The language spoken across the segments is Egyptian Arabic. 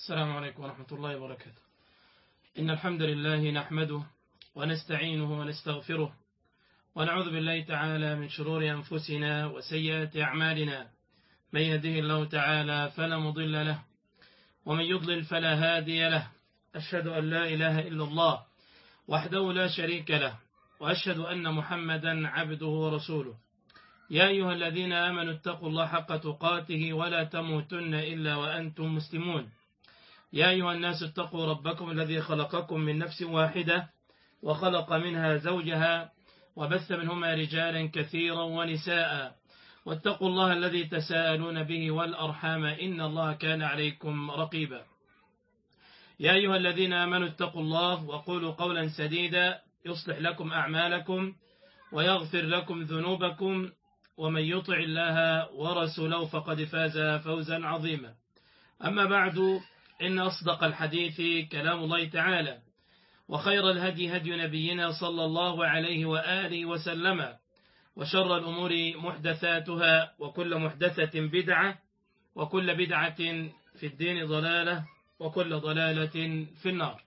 السلام عليكم ورحمة الله وبركاته إن الحمد لله نحمده ونستعينه ونستغفره ونعوذ بالله تعالى من شرور أنفسنا وسيئات أعمالنا من يهده الله تعالى فلا مضل له ومن يضلل فلا هادي له أشهد أن لا إله إلا الله وحده لا شريك له وأشهد أن محمدا عبده ورسوله يا أيها الذين آمنوا اتقوا الله حق تقاته ولا تموتن إلا وأنتم مسلمون يا أيها الناس اتقوا ربكم الذي خلقكم من نفس واحدة وخلق منها زوجها وبث منهما رجالا كثيرا ونساء واتقوا الله الذي تساءلون به والأرحام إن الله كان عليكم رقيبا يا أيها الذين آمنوا اتقوا الله وقولوا قولا سديدا يصلح لكم أعمالكم ويغفر لكم ذنوبكم ومن يطع الله ورسوله فقد فاز فوزا عظيما أما بعد إن أصدق الحديث كلام الله تعالى وخير الهدي هدي نبينا صلى الله عليه وآله وسلم وشر الأمور محدثاتها وكل محدثة بدعة وكل بدعة في الدين ضلالة وكل ضلالة في النار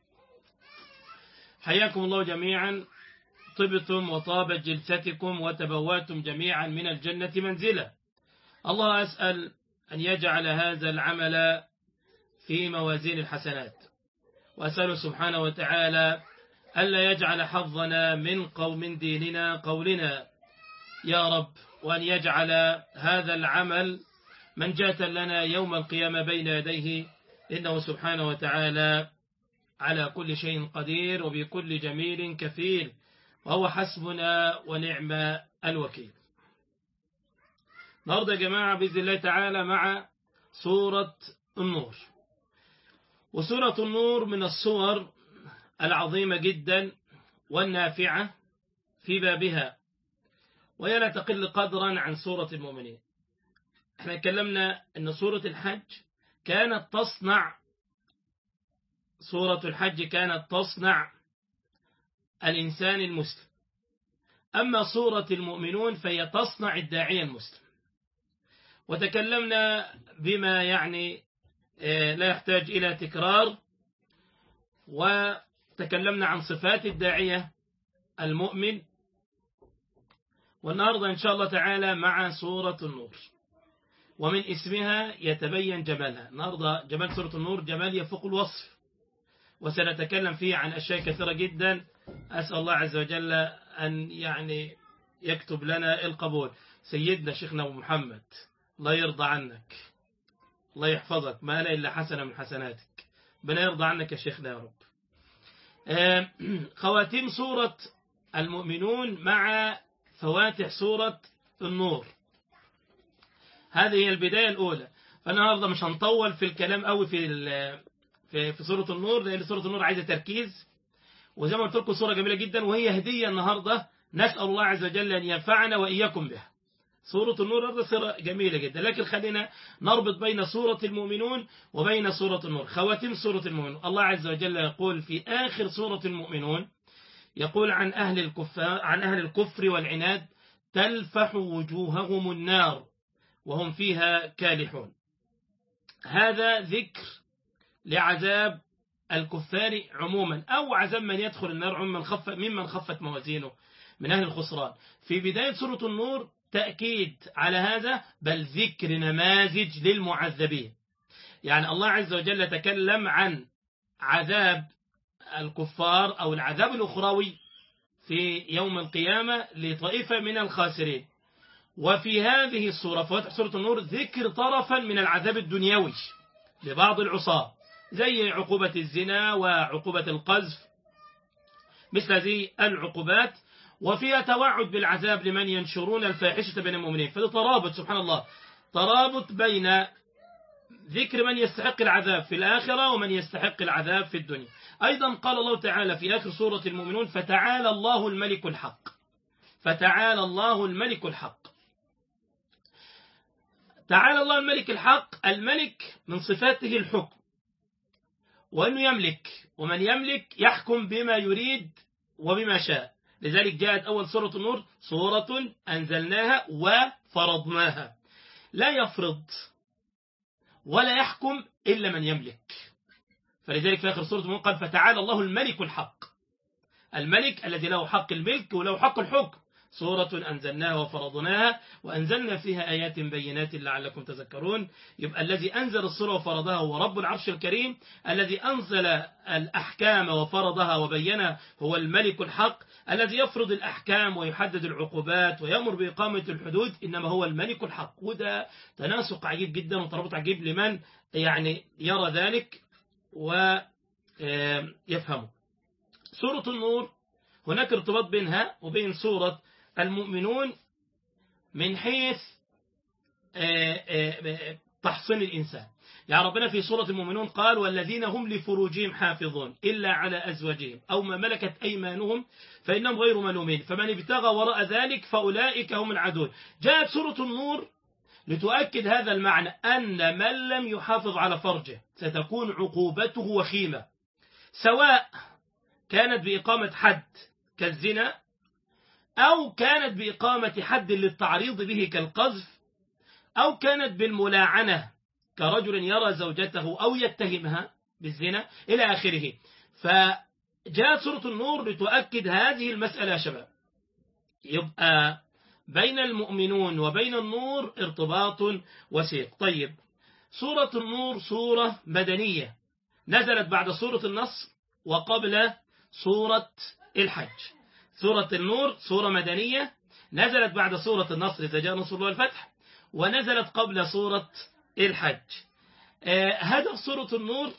حياكم الله جميعا طبتم وطابت جلستكم وتبواتم جميعا من الجنة منزلا الله أسأل أن يجعل هذا العمل في موازين الحسنات وأسأل سبحانه وتعالى ألا يجعل حظنا من قوم ديننا قولنا يا رب وأن يجعل هذا العمل منجاة لنا يوم القيامة بين يديه إنه سبحانه وتعالى على كل شيء قدير وبكل جميل كفيل وهو حسبنا ونعم الوكيل النهارده يا جماعة بإذن الله تعالى مع سورة النور وسورة النور من الصور العظيمة جدا والنافعة في بابها وهي لا تقل قدرا عن سورة المؤمنين احنا اتكلمنا ان سورة الحج كانت تصنع سورة الحج كانت تصنع الإنسان المسلم أما سورة المؤمنون فهي تصنع الداعية المسلم وتكلمنا بما يعني لا يحتاج إلى تكرار وتكلمنا عن صفات الداعية المؤمن والنهاردة إن شاء الله تعالى مع سورة النور ومن اسمها يتبين جمالها النهاردة جمال سورة النور جمال يفوق الوصف وسنتكلم فيه عن أشياء كثيرة جدا أسأل الله عز وجل أن يعني يكتب لنا القبول سيدنا شيخنا أبو محمد الله يرضى عنك الله يحفظك ما لا إلا حسنة من حسناتك بنا يرضى عنك يا شيخنا يا رب خواتيم سورة المؤمنون مع فواتح سورة النور هذه هي البداية الأولى فالنهاردة مش هنطول في الكلام قوي في في في سورة النور لأن سورة النور عايزة تركيز وزي ما قلت لكم سورة جميلة جدا وهي هدية النهاردة نسأل الله عز وجل أن ينفعنا وإياكم بها سورة النور هذا سورة جميلة جدا لكن خلينا نربط بين سورة المؤمنون وبين سورة النور خواتيم سورة المؤمنون الله عز وجل يقول في آخر سورة المؤمنون يقول عن أهل الكفار عن أهل الكفر والعناد تلفح وجوههم النار وهم فيها كالحون هذا ذكر لعذاب الكفار عموما أو عذاب من يدخل النار عموما خف ممن خفت موازينه من أهل الخسران في بداية سورة النور تأكيد على هذا بل ذكر نماذج للمعذبين يعني الله عز وجل تكلم عن عذاب الكفار أو العذاب الأخروي في يوم القيامة لطائفة من الخاسرين وفي هذه السورة فواتح سورة النور ذكر طرفا من العذاب الدنيوي لبعض العصاة زي عقوبة الزنا وعقوبة القذف مثل هذه العقوبات وفيها توعد بالعذاب لمن ينشرون الفاحشة بين المؤمنين فده ترابط سبحان الله ترابط بين ذكر من يستحق العذاب في الآخرة ومن يستحق العذاب في الدنيا أيضا قال الله تعالى في آخر سورة المؤمنون فتعالى الله الملك الحق فتعالى الله الملك الحق تعالى الله الملك الحق الملك من صفاته الحكم وأنه يملك ومن يملك يحكم بما يريد وبما شاء لذلك جاءت أول سورة النور سورة أنزلناها وفرضناها لا يفرض ولا يحكم إلا من يملك فلذلك في آخر سورة المؤمنون قال فتعالى الله الملك الحق الملك الذي له حق الملك وله حق الحكم سورة أنزلناها وفرضناها وأنزلنا فيها آيات بينات لعلكم تذكرون يبقى الذي أنزل السورة وفرضها هو رب العرش الكريم الذي أنزل الأحكام وفرضها وبينها هو الملك الحق الذي يفرض الأحكام ويحدد العقوبات ويأمر بإقامة الحدود إنما هو الملك الحق وده تناسق عجيب جدا وترابط عجيب لمن يعني يرى ذلك ويفهمه سورة النور هناك ارتباط بينها وبين سورة المؤمنون من حيث تحصين الإنسان يعني ربنا في سورة المؤمنون قال والذين هم لفروجهم حافظون إلا على أزواجهم أو ما ملكت أيمانهم فإنهم غير ملومين فمن ابتغى وراء ذلك فأولئك هم العدون جاءت سورة النور لتؤكد هذا المعنى أن من لم يحافظ على فرجه ستكون عقوبته وخيمة سواء كانت بإقامة حد كالزنا أو كانت بإقامة حد للتعريض به كالقذف أو كانت بالملاعنة كرجل يرى زوجته أو يتهمها بالزنا إلى آخره فجاءت سورة النور لتؤكد هذه المسألة يا شباب يبقى بين المؤمنون وبين النور ارتباط وثيق طيب سورة النور سورة مدنية نزلت بعد سورة النصر وقبل سورة الحج سورة النور سورة مدنية نزلت بعد سورة النصر إذا جاء نصر الله الفتح ونزلت قبل سورة الحج آه هدف سورة النور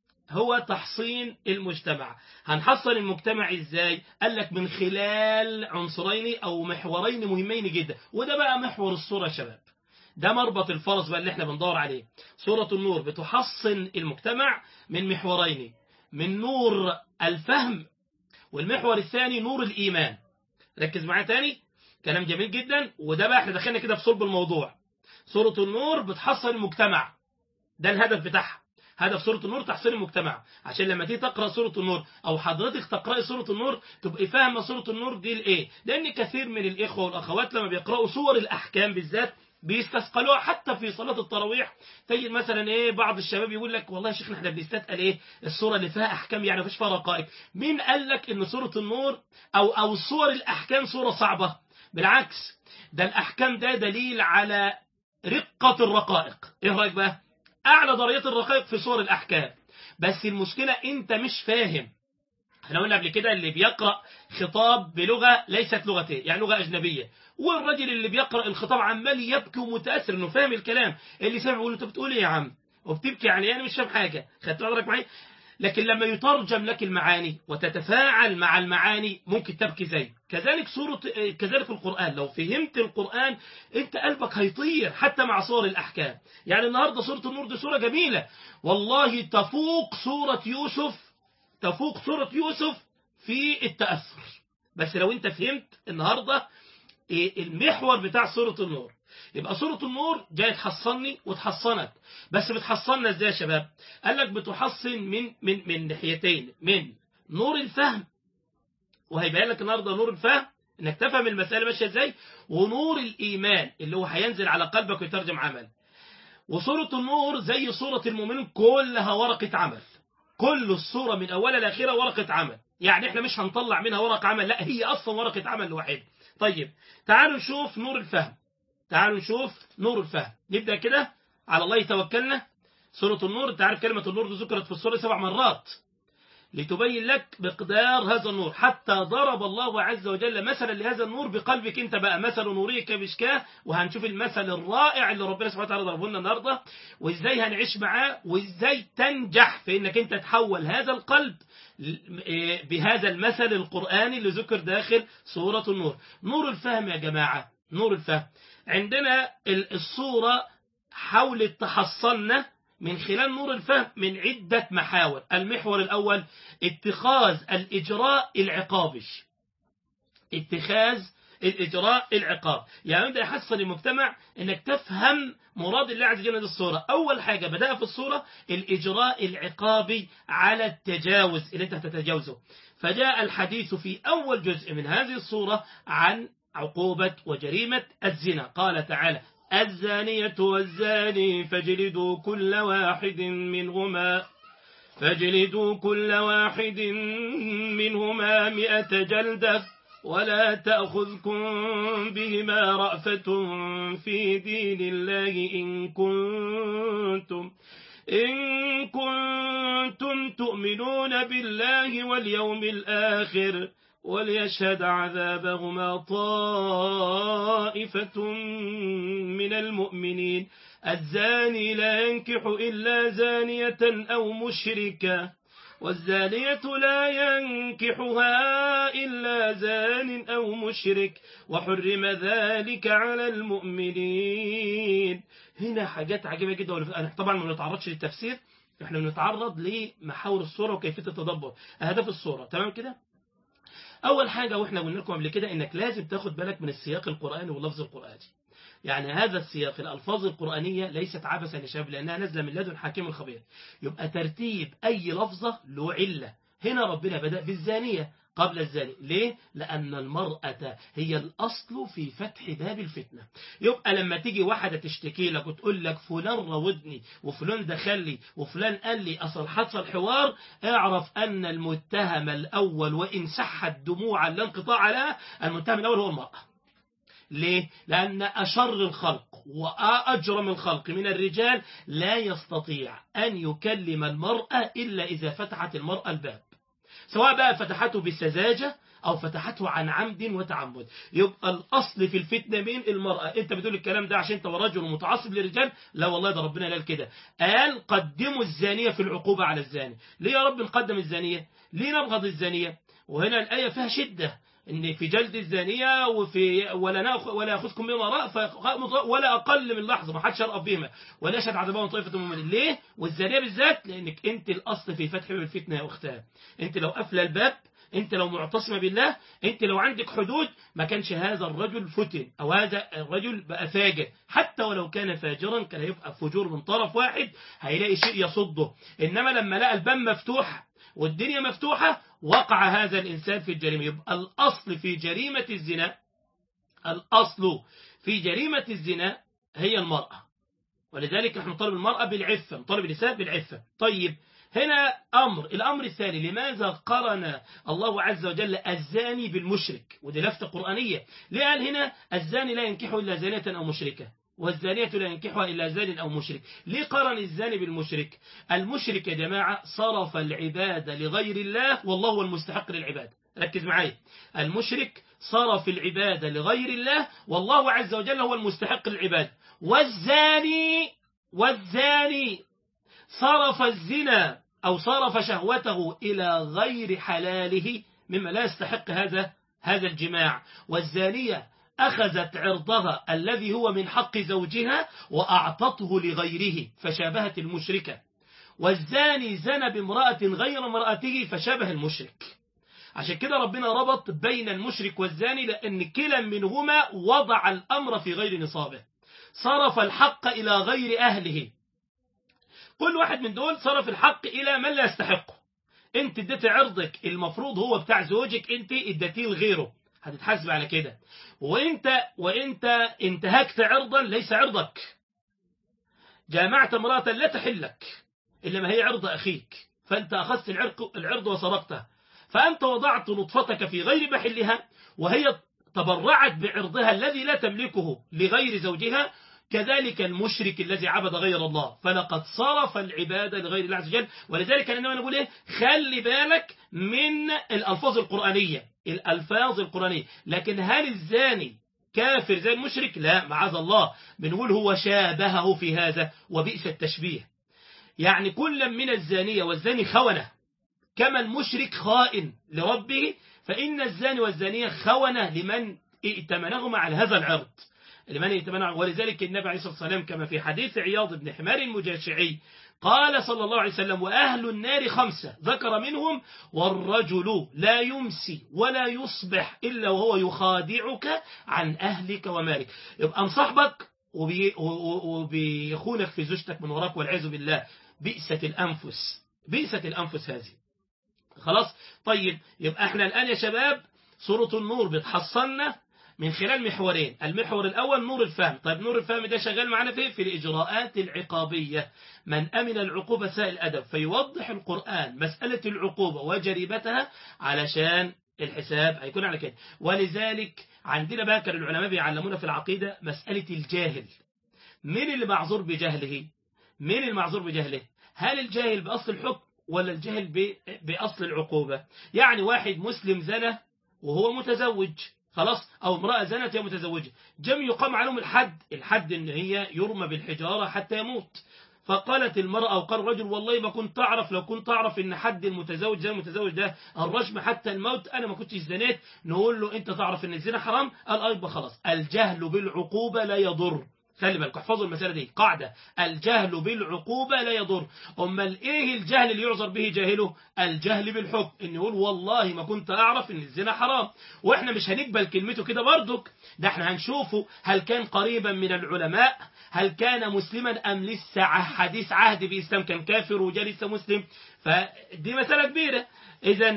هو تحصين المجتمع هنحصن المجتمع ازاي قال لك من خلال عنصرين او محورين مهمين جدا وده بقى محور الصورة يا شباب ده مربط الفرس بقى اللي احنا بندور عليه سورة النور بتحصن المجتمع من محورين من نور الفهم والمحور الثاني نور الإيمان ركز معايا تاني كلام جميل جدا وده بقى احنا دخلنا كده في صلب الموضوع سورة النور بتحصن المجتمع ده الهدف بتاعها هدف سورة النور تحصين المجتمع عشان لما تيجي تقرأ سورة النور أو حضرتك تقرأي سورة النور تبقي فاهمة سورة النور دي لإيه لأن كثير من الإخوة والأخوات لما بيقرأوا سور الأحكام بالذات بيستثقلوها حتى في صلاة التراويح تجد مثلا ايه بعض الشباب يقول لك والله يا شيخنا احنا بنستثقل ايه الصورة اللي فيها احكام يعني مفيش فيها رقائق مين قال لك ان سورة النور او او صور الاحكام صورة صعبة بالعكس ده الاحكام ده دليل على رقة الرقائق ايه رايك بقى اعلى درجات الرقائق في صور الاحكام بس المشكلة انت مش فاهم احنا قلنا قبل كده اللي بيقرأ خطاب بلغة ليست لغته يعني لغة أجنبية والراجل اللي بيقرأ الخطاب عمال يبكي ومتأثر انه فاهم الكلام اللي سامع يقول له انت بتقول ايه يا عم وبتبكي يعني انا مش فاهم حاجة خدت بالك معايا لكن لما يترجم لك المعاني وتتفاعل مع المعاني ممكن تبكي زي كذلك سورة كذلك القرآن لو فهمت القرآن انت قلبك هيطير حتى مع صور الأحكام يعني النهاردة سورة النور دي سورة جميلة والله تفوق سورة يوسف تفوق سورة يوسف في التأثر بس لو انت فهمت النهاردة المحور بتاع سورة النور يبقى سورة النور جاية تحصني وتحصنك بس بتحصننا ازاي يا شباب قال لك بتحصن من من من ناحيتين من نور الفهم وهيبين لك النهارده نور الفهم انك تفهم المسألة ماشية ازاي ونور الإيمان اللي هو هينزل على قلبك ويترجم عمل وسورة النور زي سورة المؤمنين كلها ورقة عمل كل الصورة من أولها لآخرها ورقة عمل يعني احنا مش هنطلع منها ورقة عمل لا هي أصلا ورقة عمل لوحدها طيب تعالوا نشوف نور الفهم تعالوا نشوف نور الفهم نبدأ كده على الله توكلنا سورة النور انت عارف كلمة النور دي ذكرت في السورة سبع مرات لتبين لك مقدار هذا النور حتى ضرب الله عز وجل مثلا لهذا النور بقلبك انت بقى مثل نوريه كمشكاه وهنشوف المثل الرائع اللي ربنا سبحانه وتعالى ضربه لنا النهارده وازاي هنعيش معاه وازاي تنجح في انك انت تحول هذا القلب بهذا المثل القرآني اللي ذكر داخل سورة النور نور الفهم يا جماعة نور الفهم عندنا الصورة حاولت تحصلنا من خلال نور الفهم من عدة محاور المحور الأول اتخاذ الإجراء العقابي اتخاذ الإجراء العقاب يعني يبدأ يحصل المجتمع أنك تفهم مراد الله عز وجل الصورة أول حاجة بدأ في الصورة الإجراء العقابي على التجاوز اللي أنت هتتجاوزه فجاء الحديث في أول جزء من هذه الصورة عن عقوبة وجريمة الزنا قال تعالى الزانية والزاني فاجلدوا كل واحد منهما فاجلدوا كل واحد منهما مئة جلدة ولا تأخذكم بهما رأفة في دين الله إن كنتم إن كنتم تؤمنون بالله واليوم الآخر وليشهد عذابهما طائفة من المؤمنين الزاني لا ينكح إلا زانية أو مشركة والزانية لا ينكحها إلا زان أو مشرك وحرم ذلك على المؤمنين هنا حاجات عجيبة جدا أنا طبعا ما بنتعرضش للتفسير احنا بنتعرض لمحاور الصورة وكيفية التدبر أهداف الصورة تمام كده أول حاجة وإحنا قلنا لكم قبل كده إنك لازم تاخد بالك من السياق القرآني واللفظ القرآني يعني هذا السياق الألفاظ القرآنية ليست عبثا يا شباب لأنها نازلة من لدن حكيم الخبير يبقى ترتيب أي لفظة له علة هنا ربنا بدأ بالزانية قبل الزاني ليه؟ لأن المرأة هي الأصل في فتح باب الفتنة يبقى لما تيجي واحدة تشتكي لك وتقول لك فلان راودني وفلان دخل لي وفلان قال لي أصل حصل حوار اعرف أن المتهم الأول وإن سحت دموعا لا انقطاع لها المتهم الأول هو المرأة ليه؟ لأن أشر الخلق وأجرم الخلق من الرجال لا يستطيع أن يكلم المرأة إلا إذا فتحت المرأة الباب سواء بقى فتحته بسذاجة أو فتحته عن عمد وتعمد يبقى الأصل في الفتنة من المرأة أنت بتقول الكلام ده عشان أنت رجل متعصب للرجال لا والله ده ربنا قال كده قال قدموا الزانية في العقوبة على الزاني ليه يا رب نقدم الزانية ليه نبغض الزانية وهنا الآية فيها شدة ان في جلد الزانيه وفي ولا ناخذ ولا ياخذكم بما راء ولا اقل من لحظه ما حدش يرقب بهما ولا يشهد عذابهم طائفه من المؤمنين ليه والزانيه بالذات لانك انت الاصل في فتح الفتنه يا اختها انت لو قافله الباب انت لو معتصمه بالله انت لو عندك حدود ما كانش هذا الرجل فتن او هذا الرجل بقى فاجر حتى ولو كان فاجرا كان هيبقى فجور من طرف واحد هيلاقي شيء يصده انما لما لقى الباب مفتوح والدنيا مفتوحة وقع هذا الإنسان في الجريمة يبقى الأصل في جريمة الزنا الأصل في جريمة الزنا هي المرأة ولذلك نحن نطالب المرأة بالعفة نطالب النساء بالعفة طيب هنا أمر الأمر الثاني لماذا قرن الله عز وجل الزاني بالمشرك ودي لفتة قرآنية ليه قال هنا الزاني لا ينكح إلا زانية أو مشركة والزانية لا ينكحها إلا زان أو مشرك ليه قرن الزاني بالمشرك المشرك يا جماعة صرف العبادة لغير الله والله هو المستحق للعبادة ركز معايا المشرك صرف العبادة لغير الله والله عز وجل هو المستحق للعبادة والزاني والزاني صرف الزنا أو صرف شهوته إلى غير حلاله مما لا يستحق هذا هذا الجماع والزانية أخذت عرضها الذي هو من حق زوجها وأعطته لغيره فشابهت المشركة والزاني زنى بامرأة غير امرأته فشابه المشرك عشان كده ربنا ربط بين المشرك والزاني لأن كلا منهما وضع الأمر في غير نصابه صرف الحق إلى غير أهله كل واحد من دول صرف الحق إلى من لا يستحقه انت اديت عرضك المفروض هو بتاع زوجك انت اديتيه لغيره هتتحاسب على كده وانت وانت انتهكت عرضا ليس عرضك جامعت امرأة لا تحلك إلا ما هي عرض أخيك فأنت أخذت العرض, العرض وسرقته فأنت وضعت نطفتك في غير محلها وهي تبرعت بعرضها الذي لا تملكه لغير زوجها كذلك المشرك الذي عبد غير الله فلقد صرف العبادة لغير الله عز وجل ولذلك أنا نقول إيه خلي بالك من الألفاظ القرآنية الألفاظ القرآنية لكن هل الزاني كافر زي المشرك لا معاذ الله بنقول هو شابهه في هذا وبئس التشبيه يعني كل من الزانية والزاني خونة كما المشرك خائن لربه فإن الزاني والزانية خونة لمن ائتمنهما على هذا العرض لمن ائتمنه ولذلك النبي عليه الصلاة والسلام كما في حديث عياض بن حمار المجاشعي قال صلى الله عليه وسلم وأهل النار خمسة ذكر منهم والرجل لا يمسي ولا يصبح إلا وهو يخادعك عن أهلك ومالك يبقى مصاحبك وبي وبيخونك في زوجتك من وراك والعياذ بالله بئست الأنفس بئست الأنفس هذه خلاص طيب يبقى احنا الآن يا شباب سورة النور بتحصلنا من خلال محورين المحور الأول نور الفهم طيب نور الفهم ده شغال معنا في في الإجراءات العقابية من أمن العقوبة سائل الأدب فيوضح القرآن مسألة العقوبة وجريمتها علشان الحساب هيكون على كده ولذلك عندنا بقى كان العلماء بيعلمونا في العقيدة مسألة الجاهل مين اللي معذور بجهله مين المعذور بجهله هل الجاهل بأصل الحكم ولا الجاهل ب- بأصل العقوبة يعني واحد مسلم زنى وهو متزوج خلاص أو امرأة زنت وهي متزوجة جم يقام عليهم الحد الحد إن هي يرمى بالحجارة حتى يموت فقالت المرأة أو قال الرجل والله ما كنت أعرف لو كنت أعرف إن حد المتزوج زي المتزوج ده الرجم حتى الموت أنا ما كنتش زنيت نقول له أنت تعرف إن الزنا حرام قال أه يبقى خلاص الجهل بالعقوبة لا يضر خلي بالك احفظوا المسألة دي قاعدة الجهل بالعقوبة لا يضر أمال إيه الجهل اللي يعذر به جاهله الجهل بالحكم إن يقول والله ما كنت أعرف إن الزنا حرام وإحنا مش هنقبل كلمته كده برضك ده إحنا هنشوفه هل كان قريبا من العلماء هل كان مسلما أم لسه حديث عهد بإسلام كان كافر وجاء لسه مسلم فدي مسألة كبيرة إذا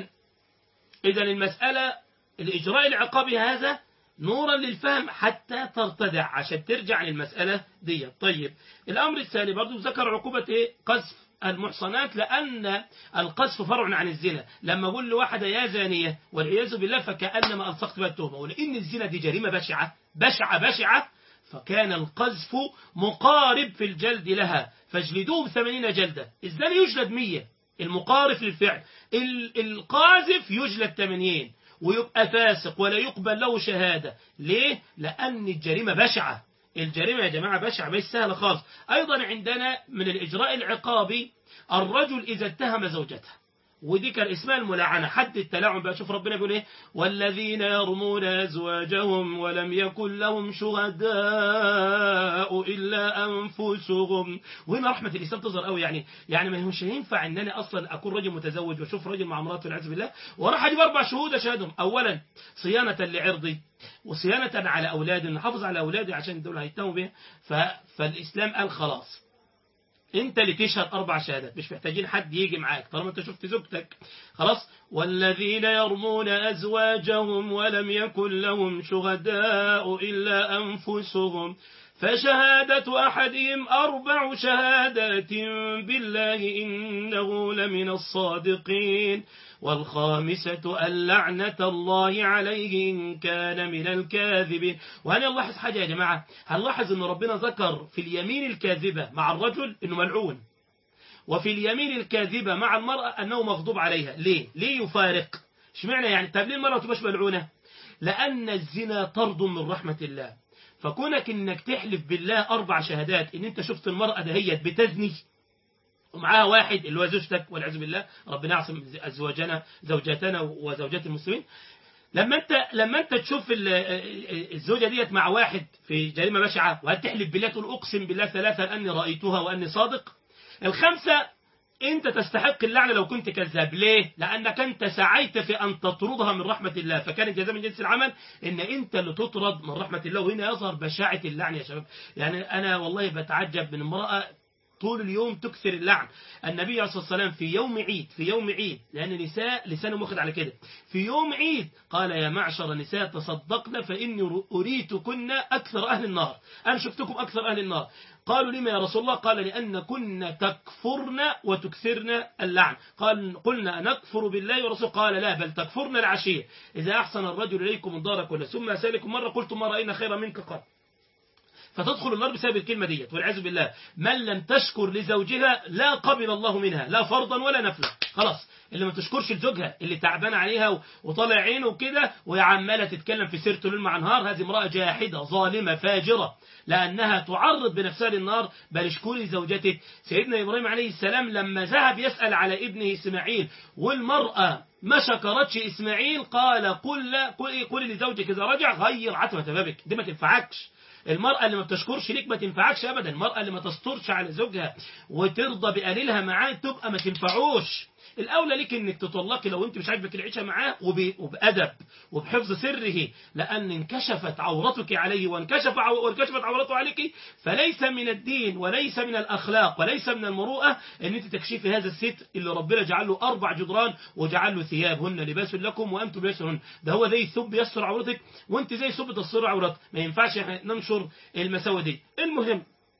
إذا المسألة الإجراء العقابي هذا نورا للفهم حتى ترتدع عشان ترجع للمسألة دي طيب الأمر الثاني برضو ذكر عقوبة إيه؟ قذف المحصنات لأن القذف فرع عن الزنا لما أقول لواحدة يا زانية والعياذ بالله فكأنما ألصقت بها التهمة ولأن الزنا دي جريمة بشعة بشعة بشعة فكان القذف مقارب في الجلد لها فاجلدوه بثمانين جلدة الزاني يجلد مية المقارف للفعل ال- القاذف يجلد 80 ويبقى فاسق ولا يقبل له شهادة ليه؟ لأن الجريمة بشعة الجريمة يا جماعة بشعة مش سهلة خالص أيضا عندنا من الإجراء العقابي الرجل إذا اتهم زوجته ودي كان اسمها الملاعنة حد التلاعن بقى شوف ربنا بيقول ايه والذين يرمون أزواجهم ولم يكن لهم شهداء إلا أنفسهم وهنا رحمة الإسلام تظهر قوي يعني يعني ما مش هينفع ان انا اصلا اكون رجل متزوج واشوف راجل مع مراته والعياذ بالله واروح اجيب اربع شهود اشهدهم اولا صيانة لعرضي وصيانة على اولادي نحافظ على اولادي عشان دول هيتهموا بيها ف- فالاسلام قال خلاص انت اللي تشهد اربع شهادات مش محتاجين حد يجي معاك طالما انت شفت زوجتك خلاص والذين يرمون ازواجهم ولم يكن لهم شهداء الا انفسهم فشهادة أحدهم أربع شهادات بالله إنه لمن الصادقين والخامسة اللعنة الله عليه إن كان من الكاذبين وهنا نلاحظ حاجة يا جماعة هنلاحظ أن ربنا ذكر في اليمين الكاذبة مع الرجل أنه ملعون وفي اليمين الكاذبة مع المرأة أنه مغضوب عليها ليه؟ ليه يفارق؟ اشمعنى يعني طب ليه المرأة تبقاش ملعونة؟ لأن الزنا طرد من رحمة الله فكونك انك تحلف بالله اربع شهادات ان انت شفت المرأة دهيت بتزني ومعاها واحد اللي هو زوجتك والعياذ بالله ربنا يعصم ازواجنا زوجاتنا وزوجات المسلمين لما انت لما انت تشوف ال- الزوجه ديت مع واحد في جريمه بشعه وهتحلف بالله تقول اقسم بالله ثلاثا اني رايتها واني صادق الخمسه انت تستحق اللعنه لو كنت كذاب ليه لانك انت سعيت في ان تطردها من رحمه الله فكان الجزاء من جنس العمل ان انت اللي تطرد من رحمه الله وهنا يظهر بشاعه اللعن يا شباب يعني انا والله بتعجب من امراه طول اليوم تكثر اللعن النبي عليه الصلاة والسلام في يوم عيد في يوم عيد لأن النساء لسانهم واخد على كده في يوم عيد قال يا معشر النساء تصدقن فإني أريتكن أكثر أهل النار أنا شفتكم أكثر أهل النار قالوا لما يا رسول الله قال لأن كن تكفرن وتكثرن اللعن قال قلنا نكفر بالله ورسوله قال لا بل تكفرن العشير إذا أحسن الرجل إليكم الدار كلها ثم أسألكم مرة قلتم ما رأينا خيرا منك قال فتدخل النار بسبب الكلمة ديت والعياذ بالله من لم تشكر لزوجها لا قبل الله منها لا فرضا ولا نفلا خلاص اللي ما تشكرش لزوجها اللي تعبان عليها و- وطالع عينه وكده وهي عماله تتكلم في سيرته ليل مع نهار هذه امرأة جاحدة ظالمة فاجرة لأنها تعرض بنفسها للنار بل اشكري زوجتك سيدنا إبراهيم عليه السلام لما ذهب يسأل على ابنه إسماعيل والمرأة ما شكرتش إسماعيل قال قل, لا قل, قل لزوجك إذا رجع غير عتبة بابك دي ما تنفعكش المرأة اللي ما بتشكرش ليك ما تنفعكش أبدا المرأة اللي ما تسترش على زوجها وترضى بقليلها معاه تبقى ما تنفعوش الأولى لك إنك تطلقي لو أنت مش عاجبك العيشة معاه وب- وبأدب وبحفظ سره لأن انكشفت عورتك عليه وانكشف عو- وانكشفت عورته عليك فليس من الدين وليس من الأخلاق وليس من المروءة أن أنت تكشفي هذا الستر اللي ربنا جعل له أربع جدران وجعل له ثياب هن لباس لكم وأنتم لباس لهن ده هو زي ثوب يستر عورتك وأنت زي ثوب تستر عورتك ما ينفعش إحنا ننشر المساوئ دي المهم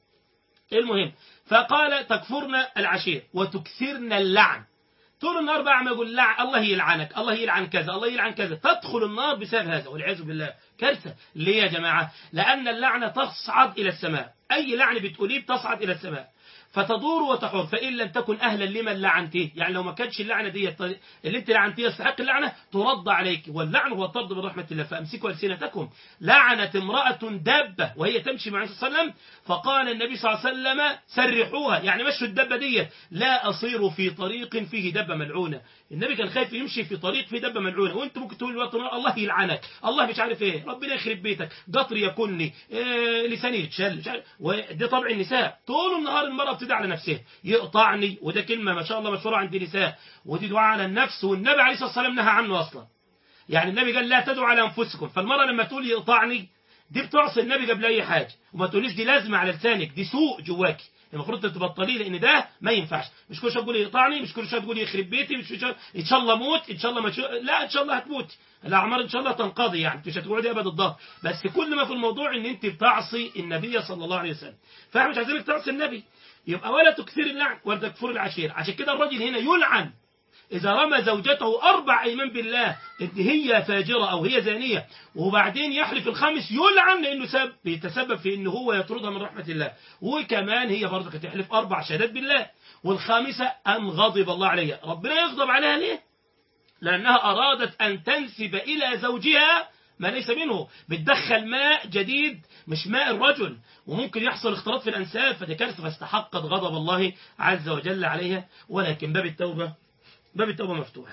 المهم فقال تكفرنا العشير وتكثرنا اللعن طول النهار بقى عم يقول لع الله يلعنك الله يلعن كذا الله يلعن كذا تدخل النار بسبب هذا والعياذ بالله كارثه ليه يا جماعه لان اللعنه تصعد الى السماء اي لعن بتقوليه بتصعد الى السماء فتدور وتحور فإن لم تكن أهلا لمن لعنته يعني لو ما كانش اللعنة دي اللي انت لعنتيها يستحق اللعنة ترد عليك واللعن هو الطرد من رحمة الله فأمسكوا ألسنتكم لعنت امرأة دابة وهي تمشي مع النبي صلى الله عليه وسلم فقال النبي صلى الله عليه وسلم سرحوها يعني مشوا الدبة دي لا أصير في طريق فيه دبة ملعونة النبي كان خايف يمشي في طريق فيه دبة ملعونة وانت ممكن تقول الوقت الله يلعنك الله مش عارف ايه ربنا يخرب بيتك قطر يكني إيه لساني يتشل مش عارف ودي طبع النساء طول النهار المرأة بتدعي على نفسها يقطعني وده كلمة ما شاء الله مشهورة عند النساء ودي دعاء على النفس والنبي عليه الصلاة والسلام نهى عنه أصلا يعني النبي قال لا تدعوا على أنفسكم فالمرأة لما تقول يقطعني دي بتعصي النبي قبل أي حاجة وما تقوليش دي لازمة على لسانك دي سوء جواكي المفروض تبطليه لان ده ما ينفعش مش كل شويه تقولي يقطعني مش كل شويه تقولي يخرب بيتي مش كل شويه ان شاء الله موت ان شاء الله ما شو... لا ان شاء الله هتموت الاعمار ان شاء الله تنقضي يعني مش هتقعدي ابد الظهر بس كل ما في الموضوع ان انت بتعصي النبي صلى الله عليه وسلم فاحنا مش عايزينك تعصي النبي يبقى ولا تكثر اللعن ولا تكفر العشير عشان كده الراجل هنا يلعن إذا رمى زوجته أربع أيمان بالله إن هي فاجرة أو هي زانية وبعدين يحلف الخامس يلعن لأنه سبب بيتسبب في أنه هو يطردها من رحمة الله وكمان هي برضه كانت تحلف أربع شهادات بالله والخامسة أن غضب الله عليها ربنا يغضب عليها ليه؟ لأنها أرادت أن تنسب إلى زوجها ما ليس منه بتدخل ماء جديد مش ماء الرجل وممكن يحصل اختلاط في الأنساب فدي كارثة فاستحقت غضب الله عز وجل عليها ولكن باب التوبة باب التوبة مفتوح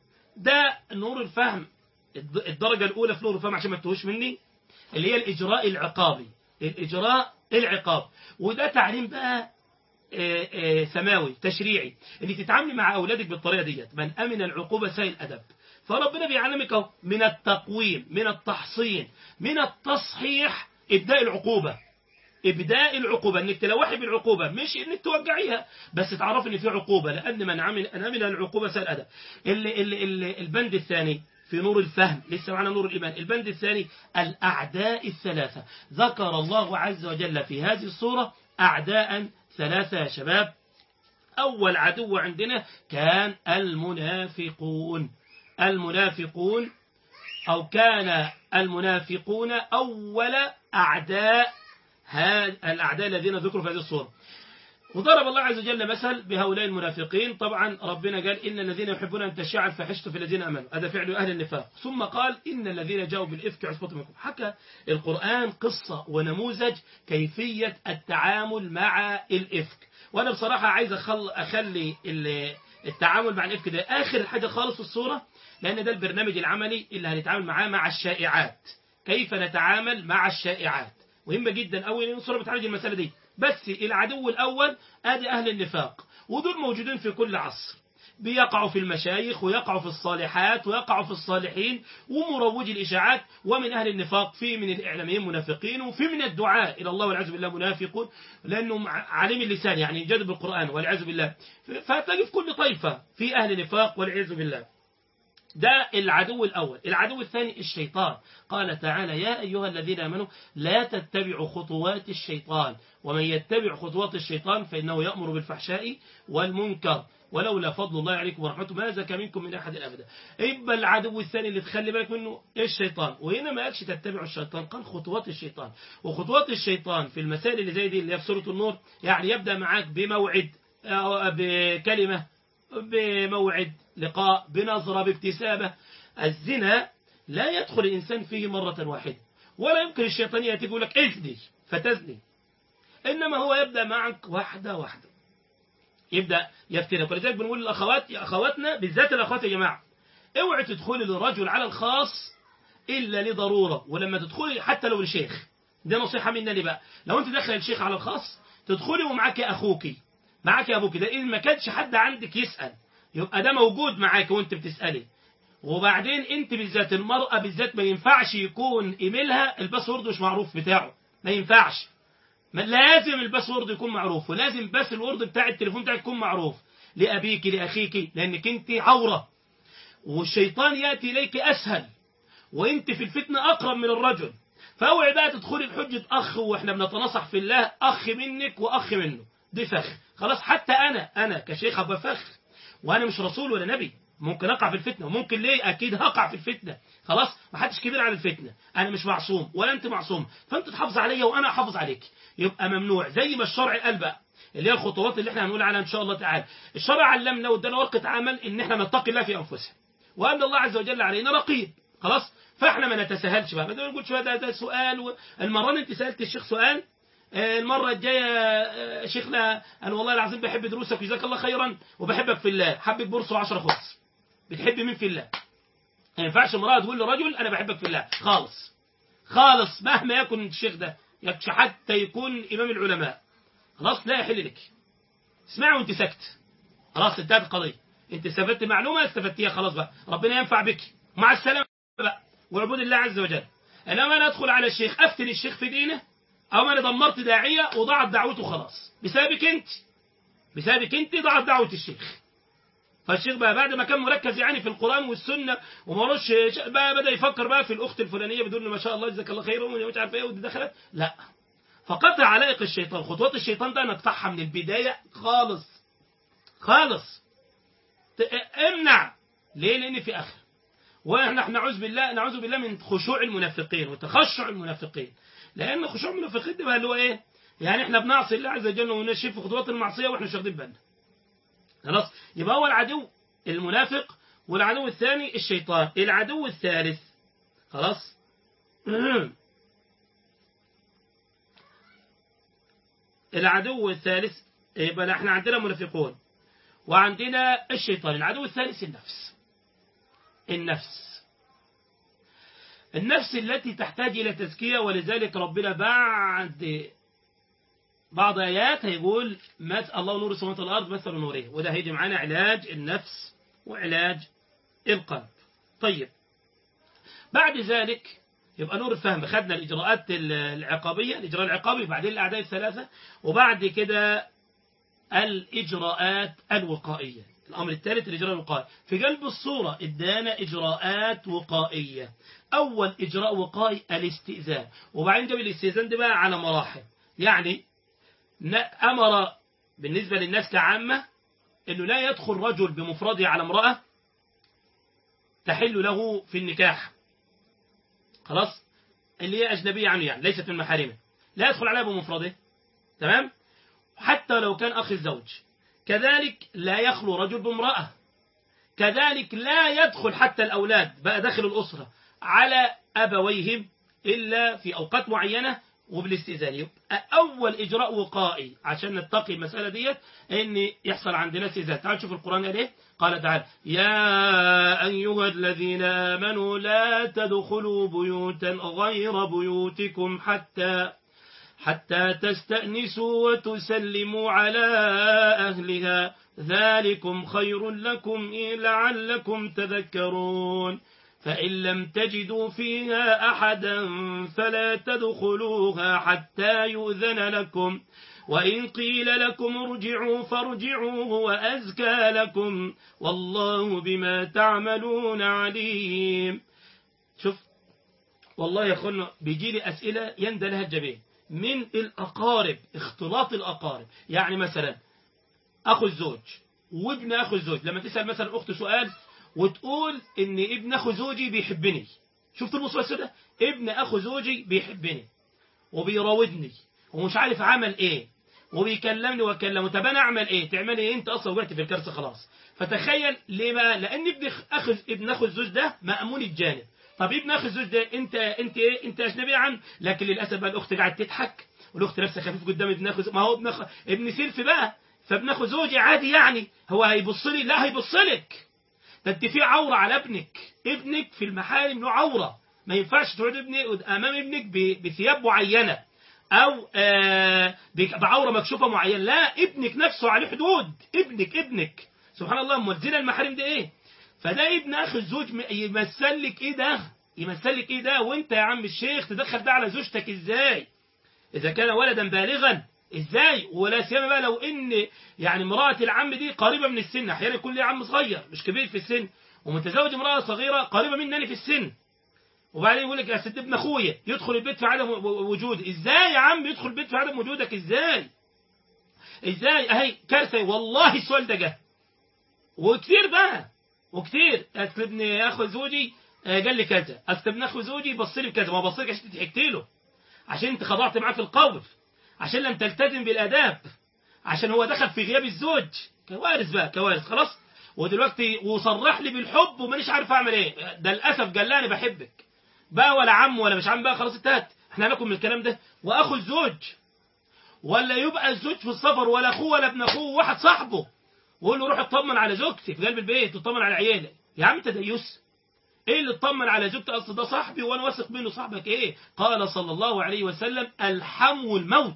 ده نور الفهم الدرجة الأولى في نور الفهم عشان ما تتوهش مني اللي هي الإجراء العقابي الإجراء العقاب وده تعليم بقى آه، آه، سماوي تشريعي انك تتعاملي مع اولادك بالطريقه ديت من امن العقوبه سيء الادب فربنا بيعلمك اهو من التقويم من التحصين من التصحيح ابداء العقوبه ابداء العقوبه انك تلوحي بالعقوبه مش انك توجعيها بس تعرفي ان في عقوبه لان من عمل ان عمل العقوبه سيء الادب اللي اللي اللي البند الثاني في نور الفهم لسه معنا نور الإيمان البند الثاني الأعداء الثلاثة ذكر الله عز وجل في هذه الصورة أعداء ثلاثة يا شباب أول عدو عندنا كان المنافقون المنافقون أو كان المنافقون أول أعداء هذا الأعداء الذين ذكروا في هذه الصورة وضرب الله عز وجل مثل بهؤلاء المنافقين طبعا ربنا قال إن الذين يحبون أن تشاع الفاحشة في الذين أمنوا هذا فعل أهل النفاق ثم قال إن الذين جاءوا بالإفك عصبة منكم حكى القرآن قصة ونموذج كيفية التعامل مع الإفك وأنا بصراحة عايز أخل أخلي ال- التعامل مع الإفك ده آخر حاجة خالص في الصورة لأن ده البرنامج العملي اللي هنتعامل معاه مع الشائعات كيف نتعامل مع الشائعات مهمة جدا أوي لأن الصورة بتعالج المسألة دي بس العدو الأول أدي أهل النفاق ودول موجودين في كل عصر بيقعوا في المشايخ ويقعوا في الصالحات ويقعوا في الصالحين ومروج الإشاعات ومن أهل النفاق في من الإعلاميين منافقين وفي من الدعاء إلى الله والعياذ بالله منافقون لأنهم عليم اللسان يعني يجادل بالقرآن والعياذ بالله فتجد في كل طائفة في أهل نفاق والعياذ بالله ده العدو الأول العدو الثاني الشيطان قال تعالى يا أيها الذين آمنوا لا تتبعوا خطوات الشيطان ومن يتبع خطوات الشيطان فإنه يأمر بالفحشاء والمنكر ولولا فضل الله عليكم ورحمته ما زكى منكم من أحد أبدا يبقى العدو الثاني اللي تخلي بالك منه الشيطان وهنا ما قالش تتبعوا الشيطان قال خطوات الشيطان وخطوات الشيطان في المسائل اللي زي دي اللي هي في سورة النور يعني يبدأ معاك بموعد أو بكلمة بموعد لقاء بنظرة بابتسامة الزنا لا يدخل الإنسان فيه مرة واحدة ولا يمكن الشيطان يأتي يقول لك ازني فتزني إنما هو يبدأ معك واحدة واحدة يبدأ يفتنك ولذلك بنقول للأخوات يا أخواتنا بالذات الأخوات يا جماعة اوعي تدخلي للرجل على الخاص إلا لضرورة ولما تدخلي حتى لو لشيخ ده نصيحة مني بقى لو أنت داخل الشيخ على الخاص تدخلي ومعاك أخوكي معاك يا أبوك ده إن ما كانش حد عندك يسأل يبقى ده موجود معاك وانت بتسالي وبعدين انت بالذات المراه بالذات ما ينفعش يكون ايميلها الباسورد مش معروف بتاعه ما ينفعش ما لازم الباسورد يكون معروف ولازم بس الورد بتاع التليفون بتاعك يكون معروف لابيك لاخيك لانك انت عوره والشيطان ياتي اليك اسهل وانت في الفتنه اقرب من الرجل فاوعي بقى تدخلي بحجه اخ واحنا بنتناصح في الله اخ منك واخ منه دي فخ خلاص حتى انا انا كشيخ ابقى فخ وانا مش رسول ولا نبي ممكن اقع في الفتنه وممكن ليه اكيد هقع في الفتنه خلاص ما حدش كبير على الفتنه انا مش معصوم ولا انت معصوم فانت تحافظ عليا وانا احافظ عليك يبقى ممنوع زي ما الشرع قال بقى اللي هي الخطوات اللي احنا هنقول عليها ان شاء الله تعالى الشرع علمنا وادانا ورقه عمل ان احنا نتقي الله في انفسنا وان الله عز وجل علينا رقيب خلاص فاحنا ما نتساهلش بقى ما نقولش ده, ده سؤال المره انت سالت الشيخ سؤال المرة الجاية شيخنا أنا والله العظيم بحب دروسك وجزاك الله خيرا وبحبك في الله حبك بورس وعشرة خبز بتحب مين في الله ما ينفعش امرأة تقول لرجل أنا بحبك في الله خالص خالص مهما يكن الشيخ ده يكفي حتى يكون إمام العلماء خلاص لا يحل لك اسمعي وانت سكت خلاص انتهت القضية انت استفدت معلومة استفدتيها خلاص بقى ربنا ينفع بك مع السلامة بقى واعبد الله عز وجل انما انا ادخل على الشيخ افتن الشيخ في دينه او انا دمرت داعيه وضاعت دعوته خلاص بسببك انت بسببك انت ضاعت دعوه الشيخ فالشيخ بقى بعد ما كان مركز يعني في القران والسنه وما بقى بدا يفكر بقى في الاخت الفلانيه بدون ما شاء الله جزاك الله خير ومش عارف ايه ودي دخلت لا فقطع علائق الشيطان خطوات الشيطان ده نقطعها من البدايه خالص خالص امنع ليه لان في اخر ونحن نعوذ بالله نعوذ بالله من خشوع المنافقين وتخشع المنافقين لان خشوع المنافقين ده بقى اللي هو ايه يعني احنا بنعصي الله عز وجل ونشف في خطوات المعصيه واحنا مش واخدين بالنا خلاص يبقى هو العدو المنافق والعدو الثاني الشيطان العدو الثالث خلاص العدو الثالث يبقى احنا عندنا منافقون وعندنا الشيطان العدو الثالث النفس النفس النفس التي تحتاج إلى تزكية ولذلك ربنا بعد بعض آيات هيقول مات الله نور السماوات والأرض مثل نوره وده هيجي معانا علاج النفس وعلاج القلب طيب بعد ذلك يبقى نور الفهم خدنا الإجراءات العقابية الإجراء العقابي بعدين الأعداء الثلاثة وبعد كده الإجراءات الوقائية الأمر الثالث الإجراء الوقائي في قلب الصورة ادانا إجراءات وقائية أول إجراء وقائي الاستئذان وبعدين جاب الاستئذان ده بقى على مراحل يعني أمر بالنسبة للناس كعامة أنه لا يدخل رجل بمفرده على امرأة تحل له في النكاح خلاص اللي هي أجنبية عنه يعني ليست من محارمه لا يدخل عليها بمفرده تمام حتى لو كان أخي الزوج كذلك لا يخلو رجل بامرأة كذلك لا يدخل حتى الأولاد بقى داخل الأسرة على أبويهم إلا في أوقات معينة وبالاستئذان يبقى أول إجراء وقائي عشان نتقي المسألة ديت إن يحصل عندنا استئذان تعال شوف القرآن قال إيه قال تعالى يا أيها الذين آمنوا لا تدخلوا بيوتا غير بيوتكم حتى حتى تستأنسوا وتسلموا على أهلها ذلكم خير لكم لعلكم تذكرون فإن لم تجدوا فيها أحدا فلا تدخلوها حتى يؤذن لكم وإن قيل لكم ارجعوا فارجعوا هو أزكى لكم والله بما تعملون عليم شوف والله يا أخوانا بيجي لي أسئلة يندى لها الجبين من الأقارب اختلاط الأقارب يعني مثلا أخو الزوج وابن أخو الزوج لما تسأل مثلا أخت سؤال وتقول ان ابن اخو زوجي بيحبني شفت المصيبه ده ابن اخو زوجي بيحبني وبيراودني ومش عارف عمل ايه وبيكلمني واكلمه طب انا اعمل ايه تعمل ايه انت اصلا وقعت في الكارثه خلاص فتخيل ليه بقى لان ابن اخ ابن اخو الزوج ده مامون الجانب طب ابن اخو الزوج ده انت انت ايه انت اجنبي عنه لكن للاسف بقى الاخت قاعده تضحك والاخت لابسه خفيف قدام ابن اخو ما هو ابن اخو ابن سيلف بقى فابن اخو زوجي عادي يعني هو هيبص لي لا هيبص لك ده انت في عورة على ابنك ابنك في المحارم له عورة ما ينفعش تقعد ابنك امام ابنك بثياب معينة او آه بعورة مكشوفة معينة لا ابنك نفسه عليه حدود ابنك ابنك سبحان الله امال زنا المحارم ده ايه فده ابن اخي الزوج م- يمثل لك ايه ده يمثل لك ايه ده وانت يا عم الشيخ تدخل ده على زوجتك ازاي اذا كان ولدا بالغا ازاي ولا سيما بقى لو ان يعني امراه العم دي قريبه من السن احيانا يكون ليه عم صغير مش كبير في السن ومتزوج امراه صغيره قريبه مني في السن وبعدين يقول لك يا ست ابن اخويا يدخل البيت في عدم و- وجودي ازاي يا عم يدخل البيت في عدم وجودك ازاي ازاي اهي كارثه والله السؤال ده جه وكتير بقى وكتير اصل ابن اخو زوجي آه، قال لي كذا اصل ابن اخو زوجي بص لي بكذا ما بص لك عشان ضحكت له عشان انت خضعت معاه في القول عشان لم تلتزم بالاداب عشان هو دخل في غياب الزوج كوارث بقى كوارث خلاص ودلوقتي وصرح لي بالحب ومانيش عارف اعمل ايه ده للاسف قال لي انا بحبك بقى ولا عم ولا مش عم بقى خلاص انتهت احنا لكم من الكلام ده واخو الزوج ولا يبقى الزوج في السفر ولا اخوه ولا ابن اخوه واحد صاحبه ويقول له روح اطمن على زوجتي في قلب البيت اطمن على عيالك يا عم انت ديوس ايه اللي اطمن على زوجتي اصل ده صاحبي وانا واثق منه صاحبك ايه قال صلى الله عليه وسلم الحم الموت